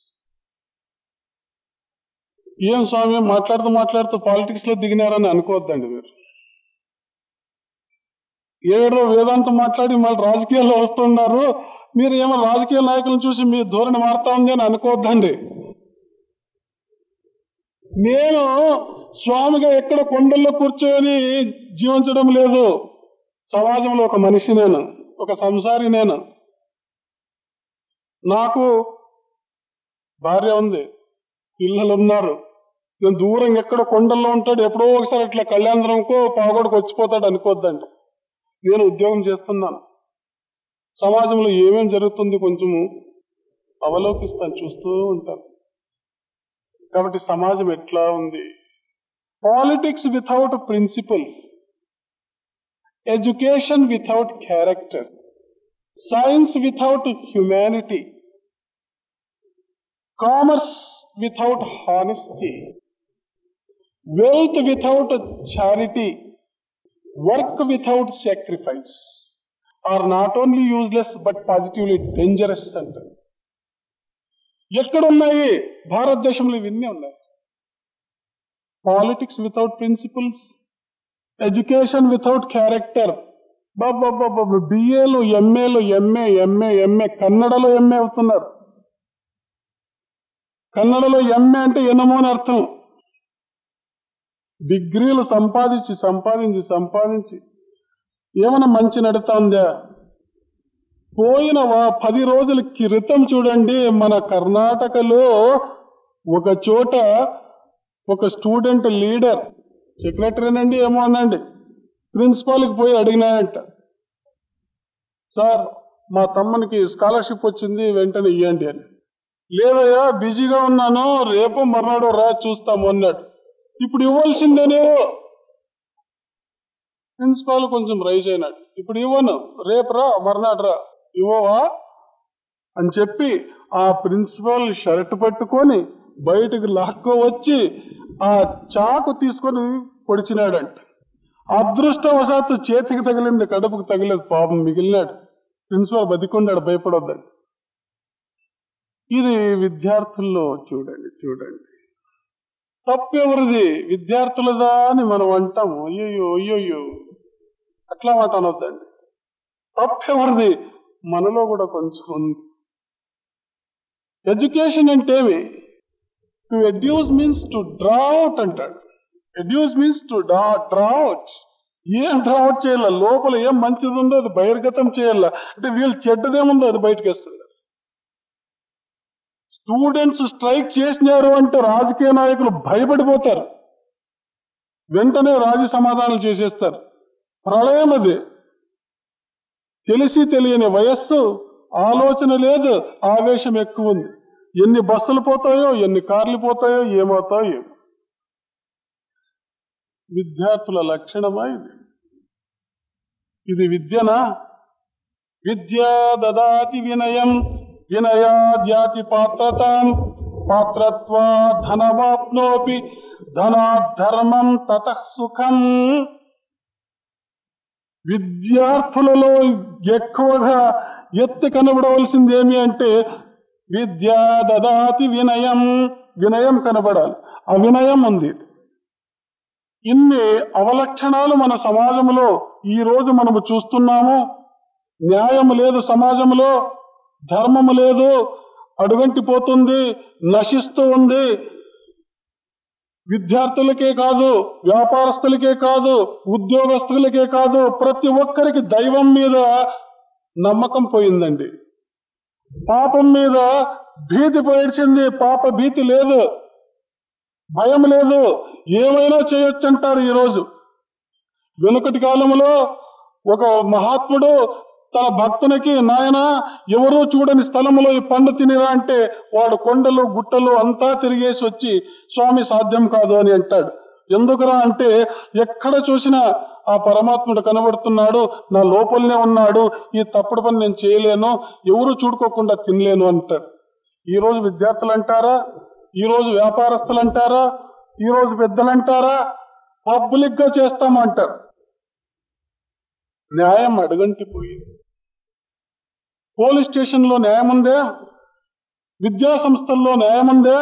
ఏం స్వామి మాట్లాడుతూ మాట్లాడుతూ పాలిటిక్స్ లో దిగినారని అనుకోవద్దండి మీరు ఏదో వేదాంతం మాట్లాడి మళ్ళీ రాజకీయాల్లో వస్తున్నారు మీరు ఏమో రాజకీయ నాయకులను చూసి మీ ధోరణి మారుతా ఉంది అని అనుకోవద్దండి నేను స్వామిగా ఎక్కడ కొండల్లో కూర్చొని జీవించడం లేదు సమాజంలో ఒక మనిషి నేను ఒక సంసారి నేను నాకు భార్య ఉంది పిల్లలు ఉన్నారు నేను దూరం ఎక్కడ కొండల్లో ఉంటాడు ఎప్పుడో ఒకసారి ఇట్లా కళ్యాణంకో పావుగడకు వచ్చిపోతాడు అనుకోద్దండి నేను ఉద్యోగం చేస్తున్నాను సమాజంలో ఏమేం జరుగుతుంది కొంచెము అవలోకిస్తాను చూస్తూ ఉంటాను కాబట్టి సమాజం ఎట్లా ఉంది politics without principles education without character science without humanity commerce without honesty wealth without charity work without sacrifice are not only useless but positively dangerous అంటారు ఎక్కడున్నాయి భారతదేశంలో ఇవన్నీ ఉన్నాయి politics without principles education without character బాబా బిఏలు ఎంఏలు MA MA MA కన్నడలో MA అవుతున్నారు కన్నడలో ఎంఏ అంటే ఎనమో అని అర్థం డిగ్రీలు సంపాదించి సంపాదించి సంపాదించి ఏమైనా మంచి నడుతా ఉందా పోయిన వా- పది రోజుల క్రితం చూడండి మన కర్ణాటకలో ఒక చోట ఒక స్టూడెంట్ లీడర్ సెక్రటరీనండి ఏమో అనండి ప్రిన్సిపాల్కి పోయి అడిగినాయంట సార్ మా తమ్మునికి స్కాలర్షిప్ వచ్చింది వెంటనే ఇవ్వండి అని లేదయ్యా బిజీగా ఉన్నాను రేపు మర్నాడు రా చూస్తాము అన్నాడు ఇప్పుడు ఇవ్వాల్సిందేనే ప్రిన్సిపాల్ కొంచెం రైజ్ అయినాడు ఇప్పుడు ఇవ్వను రేపు రా మర్నాడు రా ఇవ్వవా అని చెప్పి ఆ ప్రిన్సిపాల్ షర్ట్ పట్టుకొని బయటకు లాక్కో వచ్చి ఆ చాకు తీసుకొని పొడిచినాడంట అదృష్టవశాత్తు చేతికి తగిలింది కడుపుకు తగిలేదు పాపం మిగిలినాడు ప్రిన్సిపాల్ బతికున్నాడు భయపడొద్దండి ఇది విద్యార్థుల్లో చూడండి చూడండి తప్పెవరిది విద్యార్థులదా అని మనం అంటాము అయ్యో అయ్యోయ్యో అట్లా మాట అనొద్దండి తప్పెవరిది మనలో కూడా కొంచెం ఉంది ఎడ్యుకేషన్ అంటే to educe means to draw out అంటాడు ఎడ్యూస్ మీన్స్ టు డా డ్రావుట్ ఏం డ్రావుట్ చేయాల లోపల ఏం మంచిది ఉందో అది బహిర్గతం చేయాల అంటే వీళ్ళు చెడ్డదేముందో అది బయటకు వేస్తుంది స్టూడెంట్స్ స్ట్రైక్ చేసినారు అంటే రాజకీయ నాయకులు భయపడిపోతారు వెంటనే రాజీ సమాధానాలు చేసేస్తారు ప్రళయం అది తెలిసి తెలియని వయస్సు ఆలోచన లేదు ఆవేశం ఎక్కువ ఉంది ఎన్ని బస్సులు పోతాయో ఎన్ని కార్లు పోతాయో ఏమవుతాయో ఏమో విద్యార్థుల లక్షణమా ఇది ఇది విద్యనా విద్యా దదాతి వినయం వినయాద్యాతి పాత్రతాం పాత్రత్వా ధనమాప్నోపి ధనాధర్మం తతః సుఖం విద్యార్థులలో ఎక్కువగా ఎత్తి కనబడవలసింది ఏమి అంటే విద్యా దదాతి వినయం వినయం కనబడాలి ఆ వినయం ఉంది ఇన్ని అవలక్షణాలు మన సమాజంలో ఈ రోజు మనము చూస్తున్నాము న్యాయం లేదు సమాజంలో ధర్మము లేదు అడుగంటి పోతుంది నశిస్తూ ఉంది విద్యార్థులకే కాదు వ్యాపారస్తులకే కాదు ఉద్యోగస్తులకే కాదు ప్రతి ఒక్కరికి దైవం మీద నమ్మకం పోయిందండి పాపం మీద భీతి పోయిడ్చింది పాప భీతి లేదు భయం లేదు ఏమైనా చేయొచ్చు అంటారు ఈరోజు వెనుకటి కాలంలో ఒక మహాత్ముడు తన భక్తునికి నాయన ఎవరూ చూడని స్థలంలో ఈ పండు తినిరా అంటే వాడు కొండలు గుట్టలు అంతా తిరిగేసి వచ్చి స్వామి సాధ్యం కాదు అని అంటాడు ఎందుకురా అంటే ఎక్కడ చూసినా ఆ పరమాత్ముడు కనబడుతున్నాడు నా లోపలనే ఉన్నాడు ఈ తప్పుడు పని నేను చేయలేను ఎవరు చూడుకోకుండా తినలేను అంటాడు ఈ రోజు విద్యార్థులు అంటారా ఈ రోజు వ్యాపారస్తులు అంటారా ఈ రోజు పెద్దలు అంటారా పబ్లిక్ గా చేస్తామంటారు న్యాయం అడుగంటిపోయింది పోలీస్ స్టేషన్ లో న్యాయం ఉందే విద్యా సంస్థల్లో న్యాయం ఉందే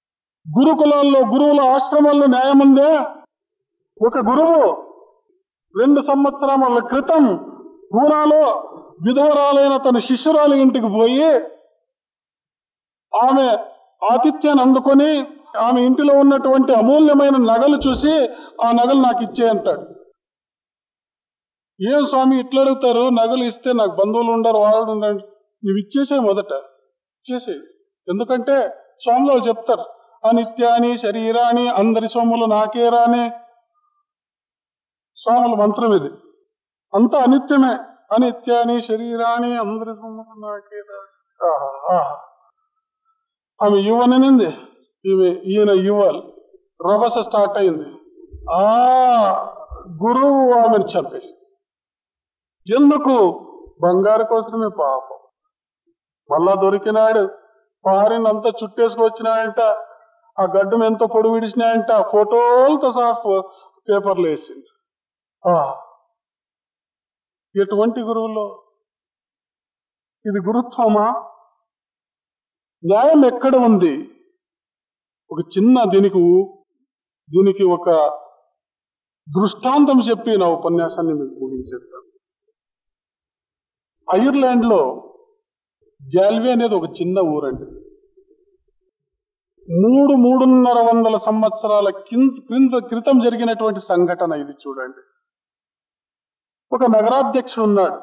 గురుకులాల్లో గురువుల ఆశ్రమాల్లో న్యాయం ఉందే ఒక గురువు రెండు సంవత్సరాల క్రితం పూనాలో విధవరాలైన తన శిష్యురాలి ఇంటికి పోయి ఆమె ఆతిథ్యాన్ని అందుకొని ఆమె ఇంటిలో ఉన్నటువంటి అమూల్యమైన నగలు చూసి ఆ నగలు నాకు ఇచ్చే అంటాడు ఏం స్వామి ఇట్లా అడుగుతారు నగలు ఇస్తే నాకు బంధువులు ఉండరు వాళ్ళు ఉండరు నువ్వు ఇచ్చేసే మొదట ఇచ్చేసేయి ఎందుకంటే స్వాములు వాళ్ళు చెప్తారు అనిత్యాని శరీరాని అందరి సొమ్ములు నాకేరా అని స్వాముల మంత్రం ఇది అంతా అనిత్యమే అనిత్యాని శరీరాని అందరి సొమ్ములు నాకేరా ఆహా, ఆహా. ఆమె ఇవ్వననింది ఈమె ఈయన ఇవ్వాలి రభస స్టార్ట్ అయింది ఆ గురువు ఆమెను చంపేసి ఎందుకు బంగారు కోసమే పాపం మళ్ళా దొరికినాడు ఫారిన్ అంతా చుట్టేసుకొచ్చినాయంట ఆ గడ్డం ఎంతో పొడి విడిచినాయంట ఫోటోలతో సహా ఫో- పేపర్లు వేసింది ఆ, ఎటువంటి గురువులో ఇది గురుత్వమా న్యాయం ఎక్కడ ఉంది ఒక చిన్న దీనికి దీనికి ఒక దృష్టాంతం చెప్పి నా ఉపన్యాసాన్ని మీకు ముగించేస్తాను ఐర్లాండ్ లో గ్యాల్వే అనేది ఒక చిన్న ఊరండి మూడు మూడున్నర వందల సంవత్సరాల కింద క్రింద క్రితం జరిగినటువంటి సంఘటన ఇది చూడండి ఒక నగరాధ్యక్షుడు ఉన్నాడు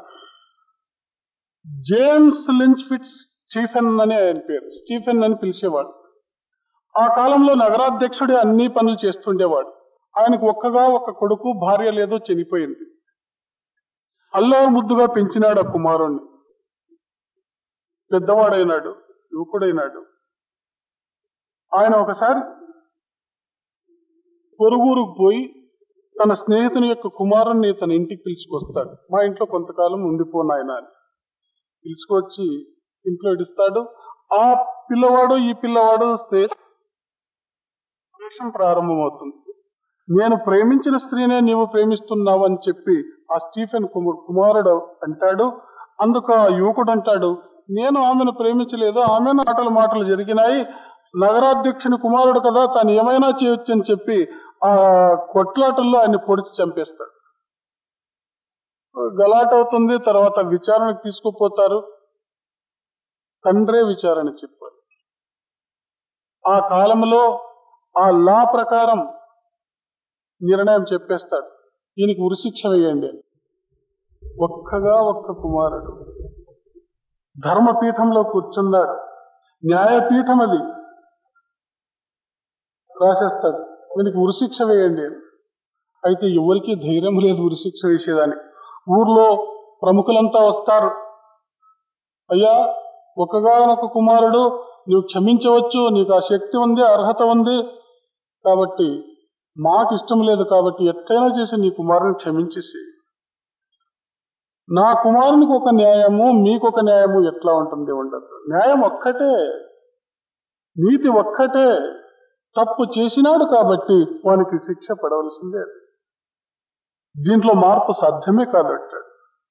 జేమ్స్ లించ్ ఫిట్స్ స్టీఫెన్ అని ఆయన పేరు స్టీఫెన్ అని పిలిచేవాడు ఆ కాలంలో నగరాధ్యక్షుడే అన్ని పనులు చేస్తుండేవాడు ఆయనకు ఒక్కగా ఒక కొడుకు భార్య లేదో చనిపోయింది అల్లారు ముద్దుగా పెంచినాడు ఆ కుమారుణ్ణి పెద్దవాడైనాడు యువకుడైనాడు ఆయన ఒకసారి పొరుగురుకు పోయి తన స్నేహితుని యొక్క కుమారుణ్ణి తన ఇంటికి పిలుచుకొస్తాడు మా ఇంట్లో కొంతకాలం ఉండిపోనాయన అని పిలుచుకొచ్చి ఇంట్లో ఇడుస్తాడు ఆ పిల్లవాడు ఈ పిల్లవాడు స్నేహం ప్రారంభమవుతుంది నేను ప్రేమించిన స్త్రీనే నీవు ప్రేమిస్తున్నావు అని చెప్పి ఆ స్టీఫెన్ కుమ- కుమారుడు అంటాడు అందుకు ఆ యువకుడు అంటాడు నేను ఆమెను ప్రేమించలేదు ఆమె మాటలు మాటలు జరిగినాయి నగరాధ్యక్షుని కుమారుడు కదా తాను ఏమైనా చేయొచ్చు అని చెప్పి ఆ కొట్లాటల్లో ఆయన పొడిచి చంపేస్తాడు గలాట అవుతుంది తర్వాత విచారణకు తీసుకుపోతారు తండ్రే విచారణ చెప్పారు ఆ కాలంలో ఆ లా ప్రకారం నిర్ణయం చెప్పేస్తాడు ఈయనకి ఉరిశిక్ష వేయండి అని. ఒక్కగా ఒక్క కుమారుడు ధర్మపీఠంలో కూర్చున్నాడు న్యాయపీఠం అది రాసేస్తాడు వీనికి ఉరిశిక్ష వేయండి అని. అయితే ఎవరికి ధైర్యం లేదు ఉరిశిక్ష వేసేదాన్ని ఊర్లో ప్రముఖులంతా వస్తారు అయ్యా ఒకగానొక కుమారుడు నువ్వు క్షమించవచ్చు నీకు ఆ శక్తి ఉంది అర్హత ఉంది కాబట్టి మాకు ఇష్టం లేదు కాబట్టి ఎట్లయినా చేసి నీ కుమారుని క్షమించేసి నా కుమారునికి ఒక న్యాయము మీకు ఒక న్యాయము ఎట్లా ఉంటుంది ఉండదు న్యాయం ఒక్కటే నీతి ఒక్కటే తప్పు చేసినాడు కాబట్టి వానికి శిక్ష పడవలసిందే దీంట్లో మార్పు సాధ్యమే కాదంటాడు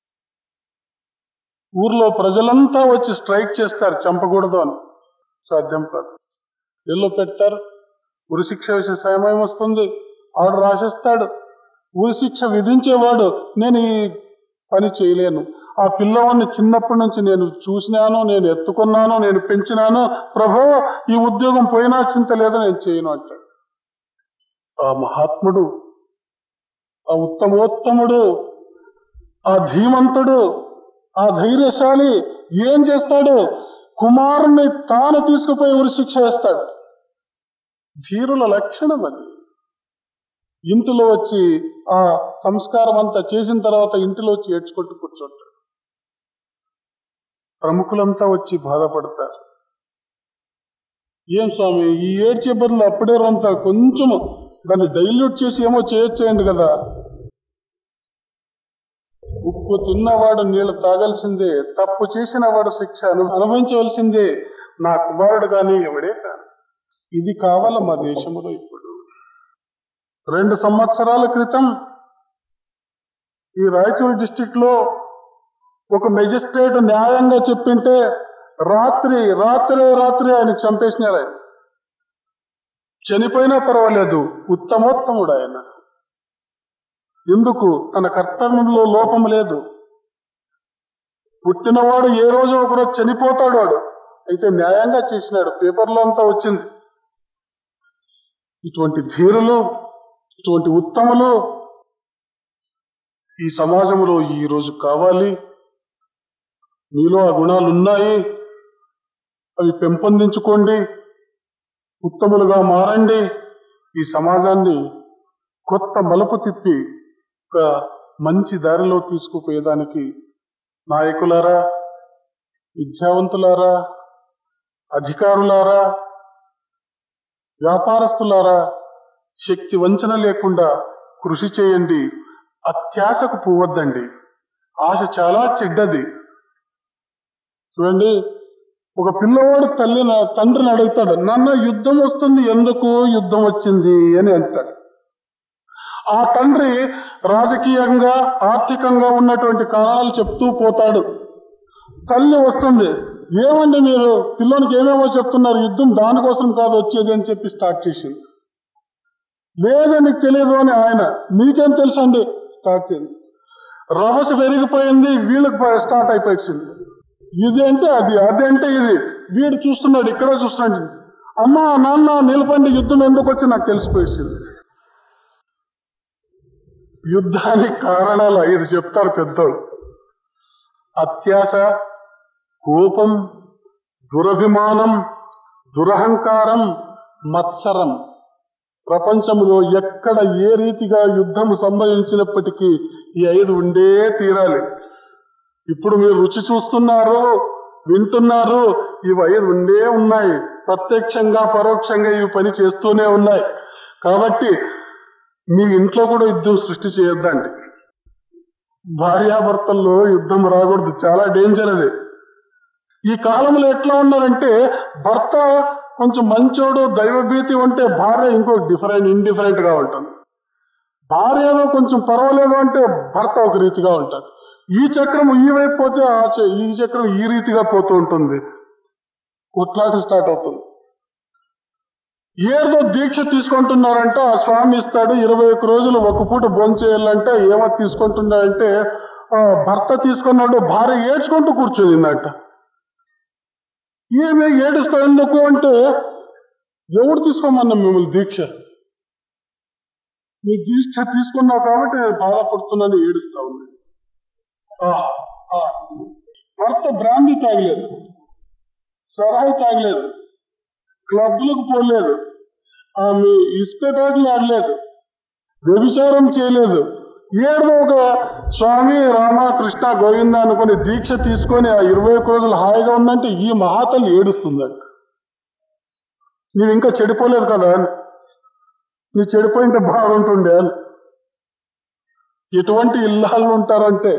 ఊర్లో ప్రజలంతా వచ్చి స్ట్రైక్ చేస్తారు చంపకూడదు అని సాధ్యం కాదు ఎల్లో పెట్టారు ఉరిశిక్ష వేసే సమయం వస్తుంది ఆడు రాసేస్తాడు ఉరిశిక్ష విధించేవాడు నేను ఈ పని చేయలేను ఆ పిల్లవాడిని చిన్నప్పటి నుంచి నేను చూసినాను నేను ఎత్తుకున్నాను నేను పెంచినాను ప్రభు ఈ ఉద్యోగం పోయినా చింత లేదు నేను చేయను అంటాడు ఆ మహాత్ముడు ఆ ఉత్తమోత్తముడు ఆ ధీమంతుడు ఆ ధైర్యశాలి ఏం చేస్తాడు కుమారుణ్ణి తాను తీసుకుపోయి ఉరిశిక్ష వేస్తాడు ధీరుల లక్షణం అది ఇంటిలో వచ్చి ఆ సంస్కారం అంతా చేసిన తర్వాత ఇంటిలో వచ్చి ఏడ్చుకుంటూ కూర్చుంటాడు ప్రముఖులంతా వచ్చి బాధపడతారు ఏం స్వామి ఈ ఏడ్చే బదులు అప్పుడే అంతా కొంచెం దాన్ని డైల్యూట్ చేసి ఏమో చేయొచ్చేయండి కదా ఉప్పు తిన్నవాడు నీళ్లు తాగాల్సిందే తప్పు చేసిన వాడు శిక్ష అను- అనుభవించవలసిందే నా కుమారుడు కానీ ఎవడే కాని ఇది కావాల మా దేశంలో ఇప్పుడు రెండు సంవత్సరాల క్రితం ఈ రాయచూరు డిస్టిక్ లో ఒక మెజిస్ట్రేట్ న్యాయంగా చెప్పింటే రాత్రి రాత్రి రాత్రి ఆయన చంపేసినారు ఆయన చనిపోయినా పర్వాలేదు ఉత్తమోత్తముడు ఆయన ఎందుకు తన కర్తవ్యంలో లోపం లేదు పుట్టినవాడు ఏ రోజు ఒకరోజు చనిపోతాడు వాడు అయితే న్యాయంగా చేసినాడు పేపర్లో అంతా వచ్చింది ఇటువంటి ధీరులు ఇటువంటి ఉత్తములు ఈ సమాజంలో ఈ రోజు కావాలి మీలో ఆ గుణాలు ఉన్నాయి అవి పెంపొందించుకోండి ఉత్తములుగా మారండి ఈ సమాజాన్ని కొత్త మలుపు తిప్పి ఒక మంచి దారిలో తీసుకుపోయేదానికి నాయకులారా విద్యావంతులారా అధికారులారా వ్యాపారస్తులారా శక్తి వంచన లేకుండా కృషి చేయండి అత్యాశకు పోవద్దండి ఆశ చాలా చెడ్డది చూడండి ఒక పిల్లవాడు తల్లి తండ్రిని అడుగుతాడు నాన్న యుద్ధం వస్తుంది ఎందుకు యుద్ధం వచ్చింది అని అంటాడు ఆ తండ్రి రాజకీయంగా ఆర్థికంగా ఉన్నటువంటి కారణాలు చెప్తూ పోతాడు తల్లి వస్తుంది ఏమండి మీరు పిల్లోనికి ఏమేమో చెప్తున్నారు యుద్ధం దానికోసం కాదు వచ్చేది అని చెప్పి స్టార్ట్ చేసింది లేదే నీకు తెలియదు అని ఆయన మీకేం తెలుసు అండి స్టార్ట్ చేయండి రభస పెరిగిపోయింది వీళ్ళకి స్టార్ట్ అయిపోయింది ఇది అంటే అది అది అంటే ఇది వీడు చూస్తున్నాడు ఇక్కడ చూస్తున్నాడు అమ్మ నాన్న నిలపండి యుద్ధం ఎందుకు వచ్చి నాకు తెలిసిపోయింది యుద్ధానికి కారణాలు ఐదు చెప్తారు పెద్దోళ్ళు అత్యాశ కోపం దురభిమానం దురహంకారం మత్సరం ప్రపంచంలో ఎక్కడ ఏ రీతిగా యుద్ధం సంభవించినప్పటికీ ఈ ఐదు ఉండే తీరాలి ఇప్పుడు మీరు రుచి చూస్తున్నారు వింటున్నారు ఇవి ఐదు ఉండే ఉన్నాయి ప్రత్యక్షంగా పరోక్షంగా ఇవి పని చేస్తూనే ఉన్నాయి కాబట్టి మీ ఇంట్లో కూడా యుద్ధం సృష్టి చేయొద్దండి భార్యాభర్తల్లో యుద్ధం రాకూడదు చాలా డేంజర్ అది ఈ కాలంలో ఎట్లా ఉన్నారంటే భర్త కొంచెం మంచోడు దైవభీతి ఉంటే భార్య ఇంకో డిఫరెంట్ ఇండిఫరెంట్ గా ఉంటుంది భార్య ఏదో కొంచెం పర్వాలేదు అంటే భర్త ఒక రీతిగా ఉంటాడు ఈ చక్రం ఈ వైపు పోతే ఆ చ- ఈ చక్రం ఈ రీతిగా పోతూ ఉంటుంది కొట్లాట స్టార్ట్ అవుతుంది ఏదో దీక్ష తీసుకుంటున్నారంటే ఆ స్వామి ఇస్తాడు ఇరవై ఒక్క రోజులు ఒక పూట భోంచేయాలంటే ఏమో తీసుకుంటున్నాడంటే ఆ, భర్త తీసుకున్నాడు భార్య ఏడ్చుకుంటూ కూర్చోదిందంట ఏమే ఏడుస్తా ఎందుకు అంటే ఎవరు తీసుకోమన్నా మిమ్మల్ని దీక్ష నీ దీక్ష తీసుకున్నావు కాబట్టి నేను బాధపడుతున్నాను ఏడుస్తా ఉంది ఆ, ఆ. భర్త బ్రాంతి తాగలేదు సరాయి తాగలేదు క్లబ్లకు పోలేదు ఆమె ఇసుకటాట్లు ఆడలేదు వ్యభిచారం చేయలేదు ఏదో ఒక స్వామి రామ కృష్ణ గోవింద అనుకుని దీక్ష తీసుకొని ఆ ఇరవై ఒక్క రోజులు హాయిగా ఉందంటే ఈ మహాతల్లి ఏడుస్తుందంట నీవు ఇంకా చెడిపోలేదు కదా అని నీ చెడిపోయింటే బాగుంటుండే అని ఎటువంటి ఇల్లాళ్ళు ఉంటారంటే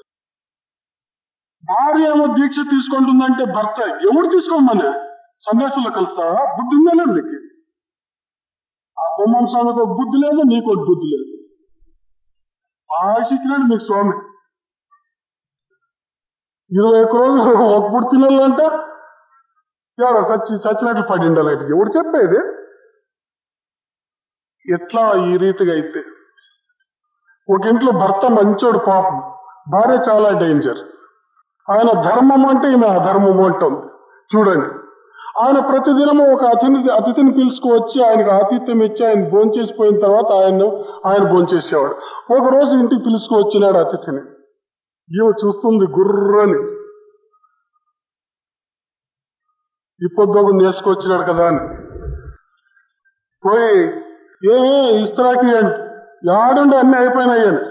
భార్య ఏమో దీక్ష తీసుకుంటుందంటే భర్త ఎవడు తీసుకోమని సన్యాసులు కలుస్తావా బుద్ధి ఉందా లేదు నీకు ఆ బొమ్మం స్వామికి ఒక బుద్ధి లేదు నీకు ఒక బుద్ధి లేదు ఆశికినాడు మీకు స్వామి ఇరవై ఒక్క రోజులు ఒక పుట్టి తినాలంటే ఎవడో చచ్చి చచ్చినట్లు పడి ఉండాలి ఎవడు చెప్పేది ఎట్లా ఈ రీతిగా అయితే ఒక ఇంట్లో భర్త మంచోడు పాపం భార్య చాలా డేంజర్ ఆయన ధర్మం అంటే ఈమె అధర్మం అంటుంది చూడండి ఆయన ప్రతిదినము ఒక అతిథి అతిథిని పిలుచుకువచ్చి ఆయనకు ఆతిథ్యం ఇచ్చి ఆయన భోంచేసిపోయిన తర్వాత ఆయన ఆయన భోంచేసేవాడు ఒక రోజు ఇంటికి పిలుచుకువచ్చినాడు అతిథిని ఈమె చూస్తుంది గుర్రని ఇప్పొద్దోగు నేసుకొచ్చినాడు కదా అని పోయి ఏ ఇస్త్రాకి అంటే యాడుండి అన్ని అయిపోయినాయి అని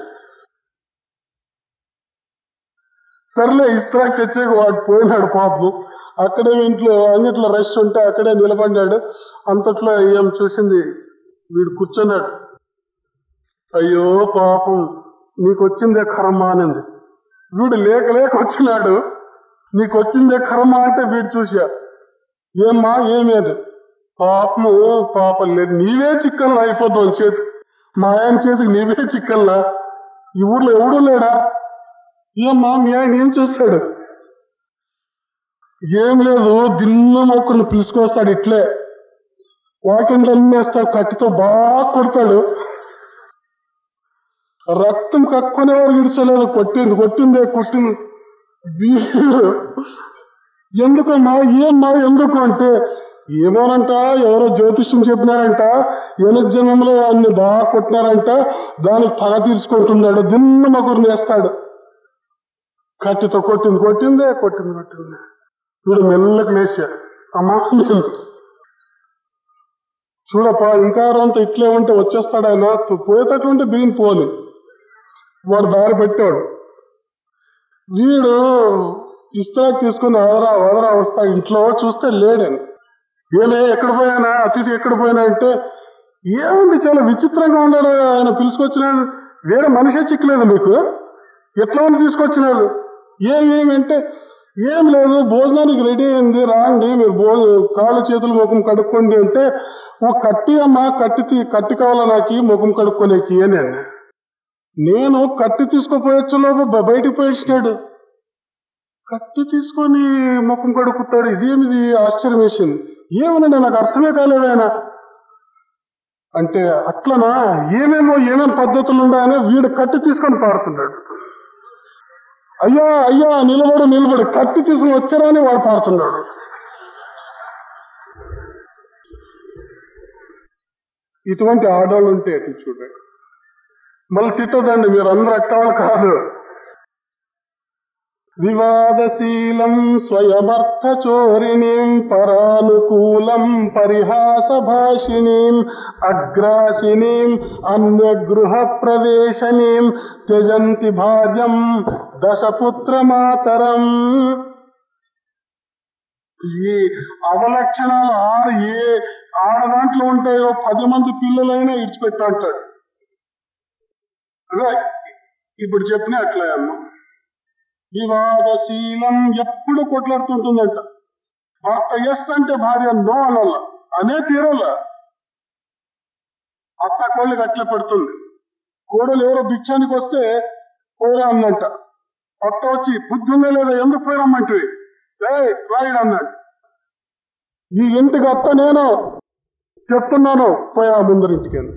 సర్లే ఇస్త్రాక్ తెచ్చే వాడు పోయినాడు పాపం అక్కడే ఇంట్లో అంగిట్లో రష్ ఉంటే అక్కడే నిలబడ్డాడు అంతట్లో ఏం చూసింది వీడు కూర్చున్నాడు అయ్యో పాపం నీకు వచ్చిందే కర్మ అనింది వీడు లేక లేక వచ్చినాడు నీకు వచ్చిందే కర్మ అంటే వీడు చూసా ఏమ్మా ఏమి అది పాపము పాపం లేదు నీవే చిక్కల్లా అయిపోతావు చేతి మా ఆయన చేతికి నీవే చిక్కల్లా ఈ ఊర్లో ఎవడూ లేడా ఏమ్మా మీ ఆయన ఏం చేస్తాడు ఏం లేదు దిన్న మొక్కలు పిలుచుకొస్తాడు ఇట్లే వాకింగ్ అమ్మేస్తాడు కట్టితో బాగా కొడతాడు రక్తం కక్కునేవాడు ఇడిచలేదు కొట్టింది కొట్టిందే కొట్టింది వీడు ఎందుకమ్మా ఏమ్మా ఎందుకు అంటే ఏమోనంట ఎవరో జ్యోతిష్యం చెప్పినారంట వెనక జన్మంలో అన్ని బాగా కొట్టినారంట దానికి పగ తీర్చుకుంటున్నాడు దిన్న మగురు వేస్తాడు కట్టితో కొట్టింది కొట్టిందే కొట్టింది కొట్టింది వీడు మెల్లకి లేచాడు అమ్మా నేను చూడప్పా ఇంకా అంత ఇట్లే ఉంటే వచ్చేస్తాడు ఆయన తు- పోయేటట్లుంటే బిగిన్ పోని వాడు దారి పెట్టాడు వీడు ఇస్త్రాక్ తీసుకుని వదరా వదరా వస్తా ఇంట్లో చూస్తే లేడని ఏలే ఎక్కడ పోయానా అతిథి ఎక్కడ పోయినా అంటే ఏముంది చాలా విచిత్రంగా ఉన్నాడు ఆయన పిలుచుకొచ్చినాడు వేరే మనిషే చిక్కలేదు మీకు ఎట్లా ఉంది తీసుకొచ్చినాడు ఏం ఏమంటే ఏం లేదు భోజనానికి రెడీ అయింది రాండి మీరు భోజ కాళ్ళు చేతులు ముఖం కడుక్కోండి అంటే ఓ కట్టి అమ్మా కట్టి తీ- కట్టి కావాలా నాకు ముఖం కడుక్కోలేకి అని అన్నా నేను కట్టి తీసుకుపోయొచ్చు లోపు బ- బయటికి పోయించినాడు కట్టి తీసుకొని ముఖం కడుక్కుతాడు ఇదేమిది ఆశ్చర్యం వేసింది ఏమనండి నాకు అర్థమే కాలేదు ఆయన అంటే అట్లనా ఏమేమో ఏమేమి పద్ధతులు ఉన్నాయని వీడు కట్టి తీసుకొని పారుతున్నాడు అయ్యా అయ్యా నిలబడు నిలబడు కత్తి తీసుకుని వచ్చారా అని వాడు పాడుతున్నాడు ఇటువంటి ఆడవాళ్ళు ఉంటే అటు చూడండి మళ్ళీ తిట్టదండి మీరు అందరూ అట్టవాళ్ళు కాదు వివాదశీలం స్వయమర్థ చోరిణీం పరానుకూలం పరిహాస భాషిణీం అగ్రాసినీం అన్యగృహ ప్రవేశనీం త్యజంతి భార్యం దశపుత్ర మాతరం ఈ అవలక్షణాలు ఆడ ఏ ఆడ దాంట్లో ఉంటాయో పది మంది పిల్లలైనా ఇడిచిపెట్టా అంటాడు అదే ఇప్పుడు చెప్పిన అట్లే అమ్మ వివాదశీలం ఎప్పుడు కొట్లాడుతుంటుందంట భర్త ఎస్ అంటే భార్య నో అనల్ల అనే తీరల అత్త కోళ్ళకి అట్లే పెడుతుంది కోడలు ఎవరో భిక్షానికి వస్తే పోరా అందంట అత్త వచ్చి బుద్ధి ఉందా లేదా ఎందుకు పోయిరమ్మంటివి ఏ రాయుడు అన్నాడు ఈ ఇంటికి అత్త నేను చెప్తున్నాను పోయా ముందరింటికి అని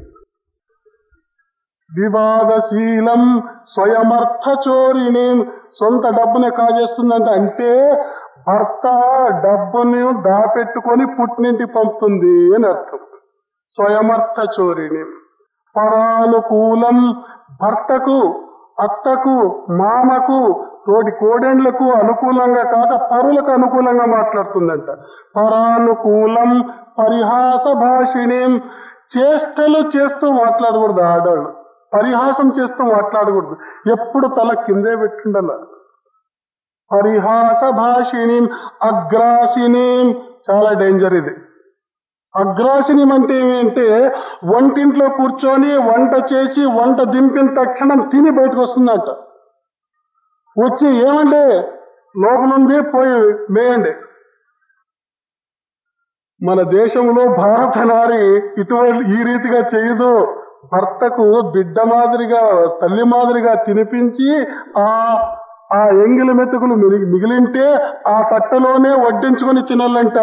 వివాదశీలం స్వయమర్థ చోరిని సొంత డబ్బునే కాజేస్తుందంట అంటే భర్త డబ్బుని దాపెట్టుకొని పుట్టినింటి పంపుతుంది అని అర్థం స్వయమర్థ చోరిని పరానుకూలం భర్తకు అత్తకు మామకు తోటి కోడెండ్లకు అనుకూలంగా కాక పరులకు అనుకూలంగా మాట్లాడుతుందంట పరానుకూలం పరిహాస భాషిణి చేష్టలు చేస్తూ మాట్లాడకూడదు ఆడవాళ్ళు పరిహాసం చేస్తూ మాట్లాడకూడదు ఎప్పుడు తల కిందే పెట్టిండాల పరిహాస భాషిణి అగ్రాసిని చాలా డేంజర్ ఇది అగ్రాసినం అంటే ఏమంటే వంటింట్లో కూర్చొని వంట చేసి వంట దింపిన తక్షణం తిని బయటకు వస్తుందంట వచ్చి ఏమండి లోపలుంది పోయి మేయండి మన దేశంలో భారత నారి ఇటువంటి ఈ రీతిగా చేయదు భర్తకు బిడ్డ మాదిరిగా తల్లి మాదిరిగా తినిపించి ఆ ఆ ఎంగిలి మెతుకులు మిగి- మిగిలింటే ఆ తట్టలోనే వడ్డించుకొని తినాలంట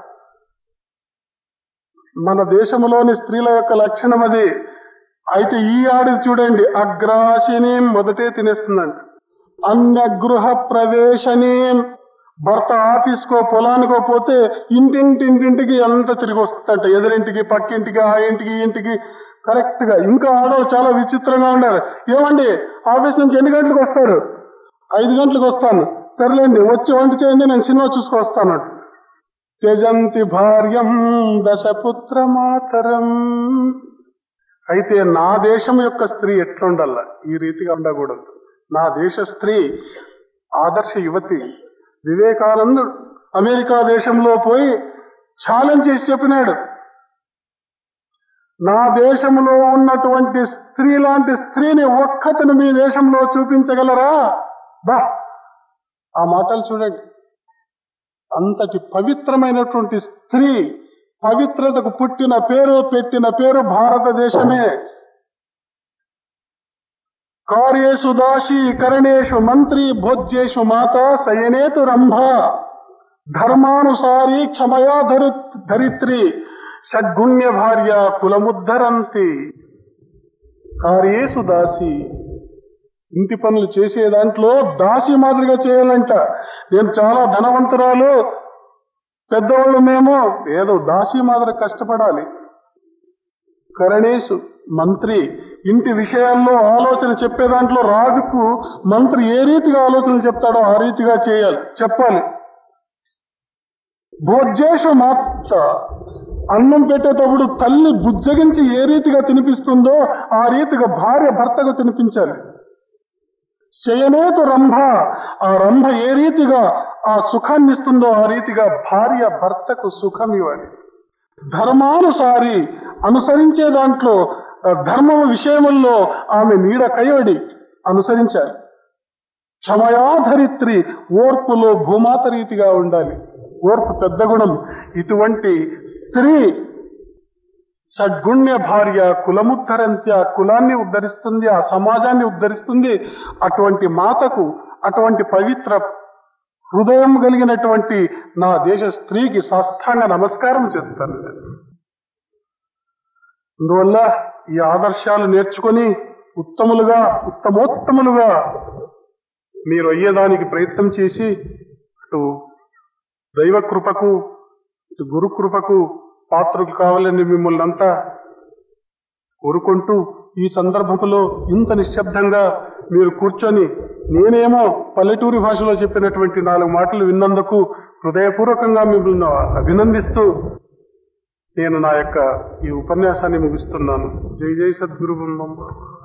మన దేశంలోని స్త్రీల యొక్క లక్షణం అది అయితే ఈ ఆడి చూడండి అగ్రాసిని మొదటే తినేస్తుందంట అన్యగృహ ప్రవేశని భర్త ఆఫీస్కో పొలానికో పోతే ఇంటింటింటింటికి ఎంత తిరిగి వస్తుందంట ఎదురింటికి పక్కింటికి ఆ ఇంటికి ఈ ఇంటికి కరెక్ట్ గా ఇంకా ఆడవాళ్ళు చాలా విచిత్రంగా ఉండాలి ఏమండి ఆఫీస్ నుంచి ఎన్ని గంటలకు వస్తాడు ఐదు గంటలకు వస్తాను సర్లేండి వచ్చి వంట చేయండి నేను సినిమా చూసుకొస్తాను త్యజంతి భార్యం దశపుత్ర మాతరం అయితే నా దేశం యొక్క స్త్రీ ఎట్లుండాల ఈ రీతిగా ఉండకూడదు నా దేశ స్త్రీ ఆదర్శ యువతి వివేకానందుడు అమెరికా దేశంలో పోయి ఛాలెంజ్ చేసి చెప్పినాడు నా దేశంలో ఉన్నటువంటి స్త్రీ లాంటి స్త్రీని ఒక్కతను మీ దేశంలో చూపించగలరా బా ఆ మాటలు చూడండి అంతటి పవిత్రమైనటువంటి స్త్రీ పవిత్రతకు పుట్టిన పేరు పెట్టిన పేరు భారతదేశమే కార్యేషు దాసి కరణేషు మంత్రి భోజ్యేషు మాత శయనేతు రంభ ధర్మానుసారి క్షమయా ధరి ధరిత్రి షడ్గుణ్య భార్య కులముద్ధరంతి కార్యేసు దాసి ఇంటి పనులు చేసే దాంట్లో దాసి మాదిరిగా చేయాలంట నేను చాలా ధనవంతురాలు పెద్దవాళ్ళు మేము ఏదో దాసి మాదిరి కష్టపడాలి కరణేశు మంత్రి ఇంటి విషయాల్లో ఆలోచన చెప్పే దాంట్లో రాజుకు మంత్రి ఏ రీతిగా ఆలోచన చెప్తాడో ఆ రీతిగా చేయాలి చెప్పాలి భోజ్యేషు మాత అన్నం పెట్టేటప్పుడు తల్లి బుజ్జగించి ఏ రీతిగా తినిపిస్తుందో ఆ రీతిగా భార్య భర్తకు తినిపించాలి శయనేతు రంభ ఆ రంభ ఏ రీతిగా ఆ సుఖాన్ని ఇస్తుందో ఆ రీతిగా భార్య భర్తకు సుఖం ఇవ్వాలి ధర్మానుసారి అనుసరించే దాంట్లో ఆ ధర్మం విషయముల్లో ఆమె నీడ కైవడి అనుసరించాలి క్షమయాధరిత్రి ఓర్పులో భూమాత రీతిగా ఉండాలి ఓర్పు పెద్ద గుణం ఇటువంటి స్త్రీ సద్గుణ్య భార్య కులముద్ధరంతి ఆ కులాన్ని ఉద్ధరిస్తుంది ఆ సమాజాన్ని ఉద్ధరిస్తుంది అటువంటి మాతకు అటువంటి పవిత్ర హృదయం కలిగినటువంటి నా దేశ స్త్రీకి సాష్టాంగ నమస్కారం చేస్తాను నేను. అందువల్ల ఈ ఆదర్శాలు నేర్చుకొని ఉత్తములుగా ఉత్తమోత్తములుగా మీరు అయ్యేదానికి ప్రయత్నం చేసి అటు దైవ కృపకు ఇటు గురు కృపకు పాత్రలు కావాలని మిమ్మల్ని అంతా కోరుకుంటూ ఈ సందర్భంలో ఇంత నిశ్శబ్దంగా మీరు కూర్చొని నేనేమో పల్లెటూరి భాషలో చెప్పినటువంటి నాలుగు మాటలు విన్నందుకు హృదయపూర్వకంగా మిమ్మల్ని అభినందిస్తూ నేను నా యొక్క ఈ ఉపన్యాసాన్ని ముగిస్తున్నాను జై జై సద్గురు బ్రహ్మం